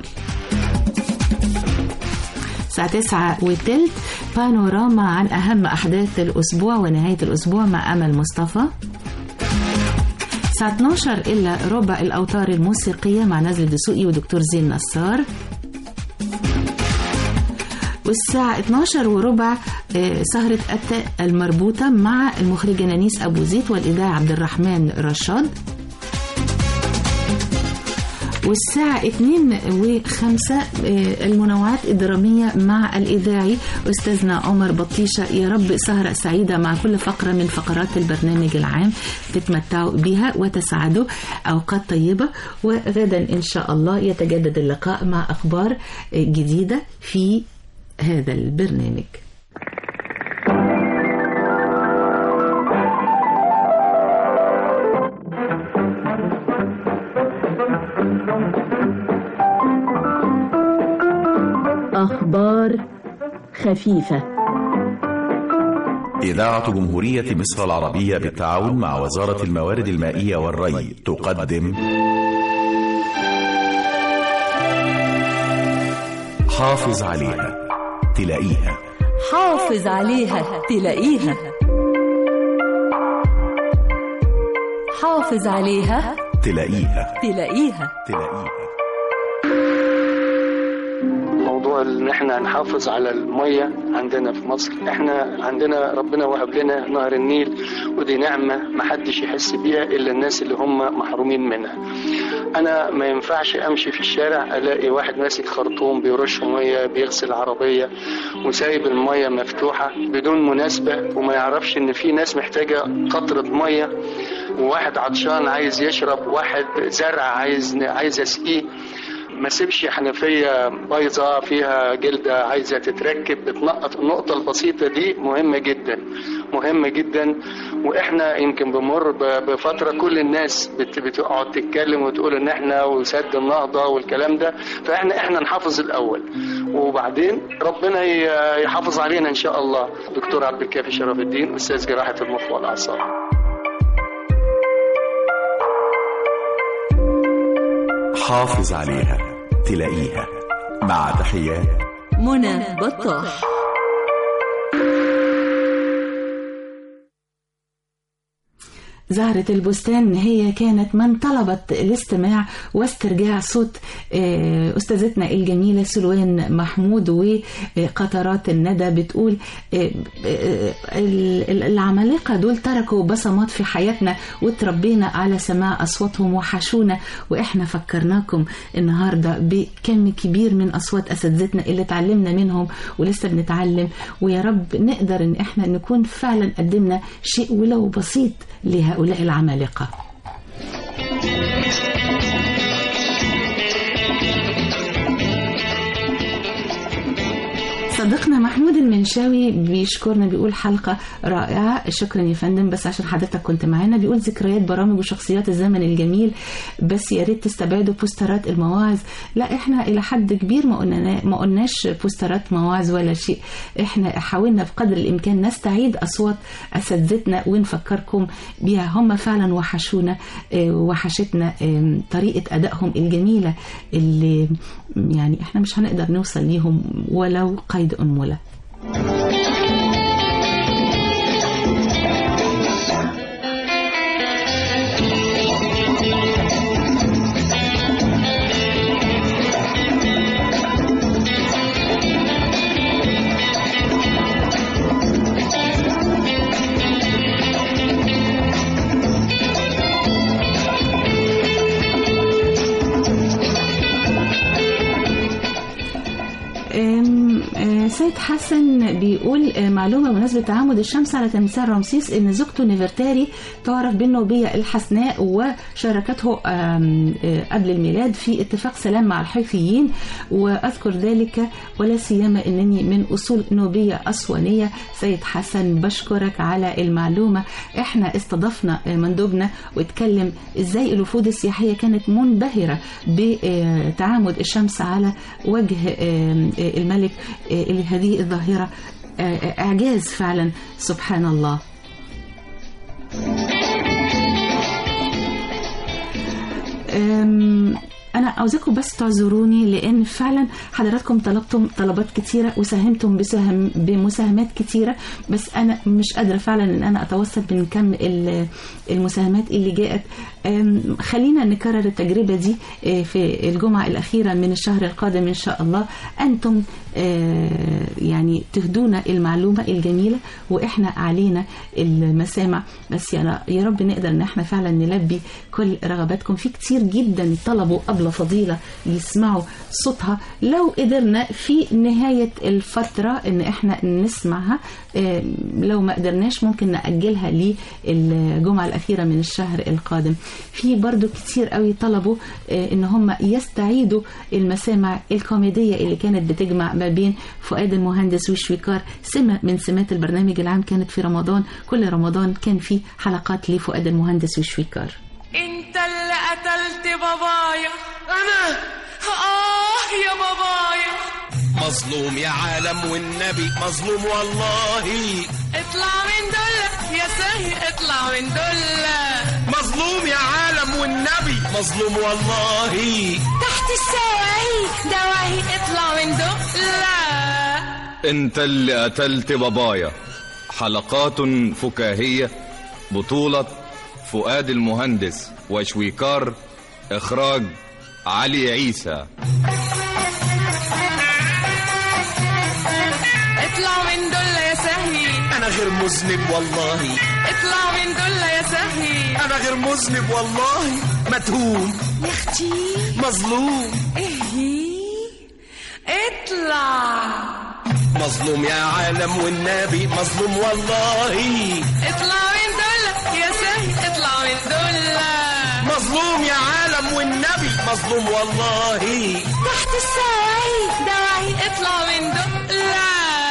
الساعة تسعة وتلت بانوراما عن أهم أحداث الأسبوع ونهاية الأسبوع مع أمل مصطفى الساعة 12 إلا ربع الأوتار الموسيقية مع نزل دسوقي ودكتور زين نصار والساعة 12 وربع سهرة التاء المربوطة مع المخرجة نانيس أبو زيد والإذاعة عبد الرحمن رشاد والساعة 2 وخمسة المنوعات الدرامية مع الإذاعي أستاذنا عمر بطيشة يا رب سهرة سعيدة مع كل فقرة من فقرات البرنامج العام تتمتعوا بها وتسعدوا أوقات طيبة وغدا إن شاء الله يتجدد اللقاء مع أخبار جديدة في هذا البرنامج أخبار خفيفة إذاعة جمهورية مصر العربية بالتعاون مع وزارة الموارد المائية والري تقدم حافظ عليها تلاقيها حافظ عليها تلاقيها حافظ عليها تلاقيها تلاقيها تلاقيها موضوع ان احنا نحافظ على الميه عندنا في مصر احنا عندنا ربنا وهب لنا نهر النيل ودي نعمه ما حدش يحس بيها الا الناس اللي هم محرومين منها انا ما ينفعش امشي في الشارع الاقي واحد ماسك خرطوم بيرش ميه بيغسل عربيه وسايب الميه مفتوحه بدون مناسبه وما يعرفش ان في ناس محتاجه قطره ميه وواحد عطشان عايز يشرب واحد زرع عايز عايز يسقيه ما سيبش حنفية بايظة فيها جلدة عايزة تتركب بتنقط النقطة البسيطة دي مهمة جدا مهمة جدا واحنا يمكن بمر بفترة كل الناس بت بتقعد تتكلم وتقول ان احنا وسد النهضة والكلام ده فاحنا احنا نحافظ الاول وبعدين ربنا يحافظ علينا ان شاء الله دكتور عبد الكافي شرف الدين استاذ جراحة المخ والاعصاب حافظ عليها تلاقيها مع تحيات منى بطاح زهرة البستان هي كانت من طلبت الاستماع واسترجاع صوت أستاذتنا الجميلة سلوان محمود وقطرات الندى بتقول العمالقة دول تركوا بصمات في حياتنا وتربينا على سماع أصواتهم وحشونا وإحنا فكرناكم النهاردة بكم كبير من أصوات أساتذتنا اللي تعلمنا منهم ولسه بنتعلم ويا رب نقدر إن إحنا نكون فعلا قدمنا شيء ولو بسيط لهؤلاء العمالقة صديقنا محمود المنشاوي بيشكرنا بيقول حلقة رائعة شكرا يا فندم بس عشان حضرتك كنت معانا بيقول ذكريات برامج وشخصيات الزمن الجميل بس يا ريت تستبعدوا بوسترات المواعظ لا احنا الى حد كبير ما قلنا ما قلناش بوسترات مواعظ ولا شيء احنا حاولنا بقدر الامكان نستعيد اصوات اساتذتنا ونفكركم بيها هم فعلا وحشونا وحشتنا طريقة ادائهم الجميلة اللي يعني احنا مش هنقدر نوصل ليهم ولو قيد أنملة سيد حسن بيقول آه، معلومة بمناسبة تعامد الشمس على تمثال رمسيس إن زوجته نفرتاري تعرف بالنوبية الحسناء وشاركته آم، آه، قبل الميلاد في اتفاق سلام مع الحيثيين وأذكر ذلك ولا سيما أنني من أصول نوبية أسوانية سيد حسن بشكرك على المعلومة احنا استضفنا آه، مندوبنا واتكلم ازاي الوفود السياحية كانت منبهرة بتعامد الشمس على وجه آه، آه، الملك آه، لهذه الظاهرة آه، آه، إعجاز فعلا سبحان الله أم، أنا عاوزاكم بس تعذروني لأن فعلا حضراتكم طلبتم طلبات كتيرة وساهمتم بسهم بمساهمات كتيرة بس أنا مش قادرة فعلا إن أنا أتوصل من كم ال- المساهمات اللي جاءت أم، خلينا نكرر التجربة دي آه، في الجمعة الأخيرة من الشهر القادم إن شاء الله أنتم آه، يعني تهدونا المعلومة الجميلة وإحنا علينا المسامع بس يا يا رب نقدر إن إحنا فعلا نلبي كل رغباتكم في كتير جدا طلبوا أبلة فضيلة يسمعوا صوتها لو قدرنا في نهاية الفترة إن إحنا نسمعها آه، لو ما قدرناش ممكن نأجلها للجمعة الأخيرة من الشهر القادم في برضو كتير قوي طلبوا آه، إن هم يستعيدوا المسامع الكوميدية اللي كانت بتجمع ما بين فؤاد المهندس وشويكار سمة من سمات البرنامج العام كانت في رمضان كل رمضان كان في حلقات لفؤاد المهندس وشويكار انت اللي قتلت بابايا انا اه يا بابايا مظلوم يا عالم والنبي مظلوم والله اطلع من دولة يا سهي اطلع من دولة مظلوم يا عالم والنبي مظلوم والله تحت السواهي دواهي اطلع من دولة انت اللي قتلت بابايا حلقات فكاهية بطولة فؤاد المهندس وشويكار اخراج علي عيسى اطلع من دولة يا سهي انا غير مذنب والله اطلع من دولة يا سهي انا غير مذنب والله متهوم يا اختي مظلوم ايه اطلع مظلوم يا عالم والنبي مظلوم والله اطلع من دولة يا سهي اطلع من دولة مظلوم يا عالم والنبي مظلوم والله تحت السواهي دواهي اطلع من دولة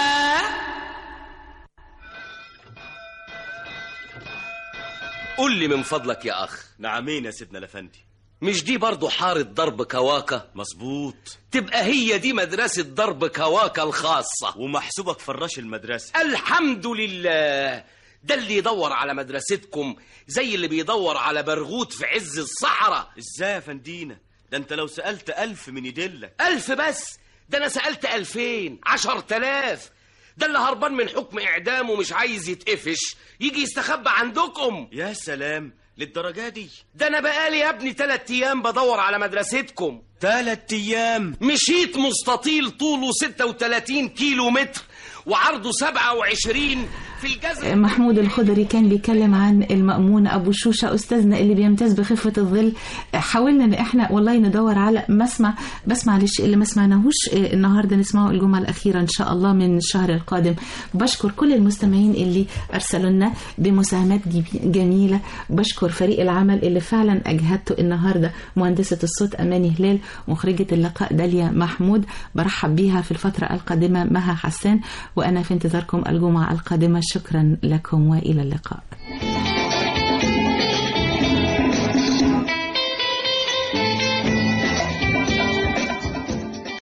قول لي من فضلك يا اخ نعمين يا سيدنا الافندي مش دي برضو حارة ضرب كواكا مظبوط تبقى هي دي مدرسة ضرب كواكا الخاصة ومحسوبك فراش المدرسة الحمد لله ده اللي يدور على مدرستكم زي اللي بيدور على برغوت في عز الصحراء ازاي يا فندينا ده انت لو سألت ألف من يدلك ألف بس ده أنا سألت ألفين عشر تلاف ده اللي هربان من حكم إعدام ومش عايز يتقفش يجي يستخبى عندكم يا سلام للدرجة دي ده أنا بقالي يا ابني تلات أيام بدور على مدرستكم تلات أيام مشيت مستطيل طوله 36 كيلو متر وعرضه 27 في الجزر محمود الخضري كان بيتكلم عن المأمون أبو شوشة أستاذنا اللي بيمتاز بخفة الظل حاولنا إن إحنا والله ندور على مسمع بس معلش اللي ما سمعناهوش آه، النهاردة نسمعه الجمعة الأخيرة إن شاء الله من الشهر القادم بشكر كل المستمعين اللي أرسلوا لنا بمساهمات جمي- جميلة بشكر فريق العمل اللي فعلا أجهدته النهاردة مهندسة الصوت أماني هلال مخرجة اللقاء داليا محمود برحب بيها في الفترة القادمة مها حسان وأنا في انتظاركم الجمعة القادمة شكرا لكم وإلى اللقاء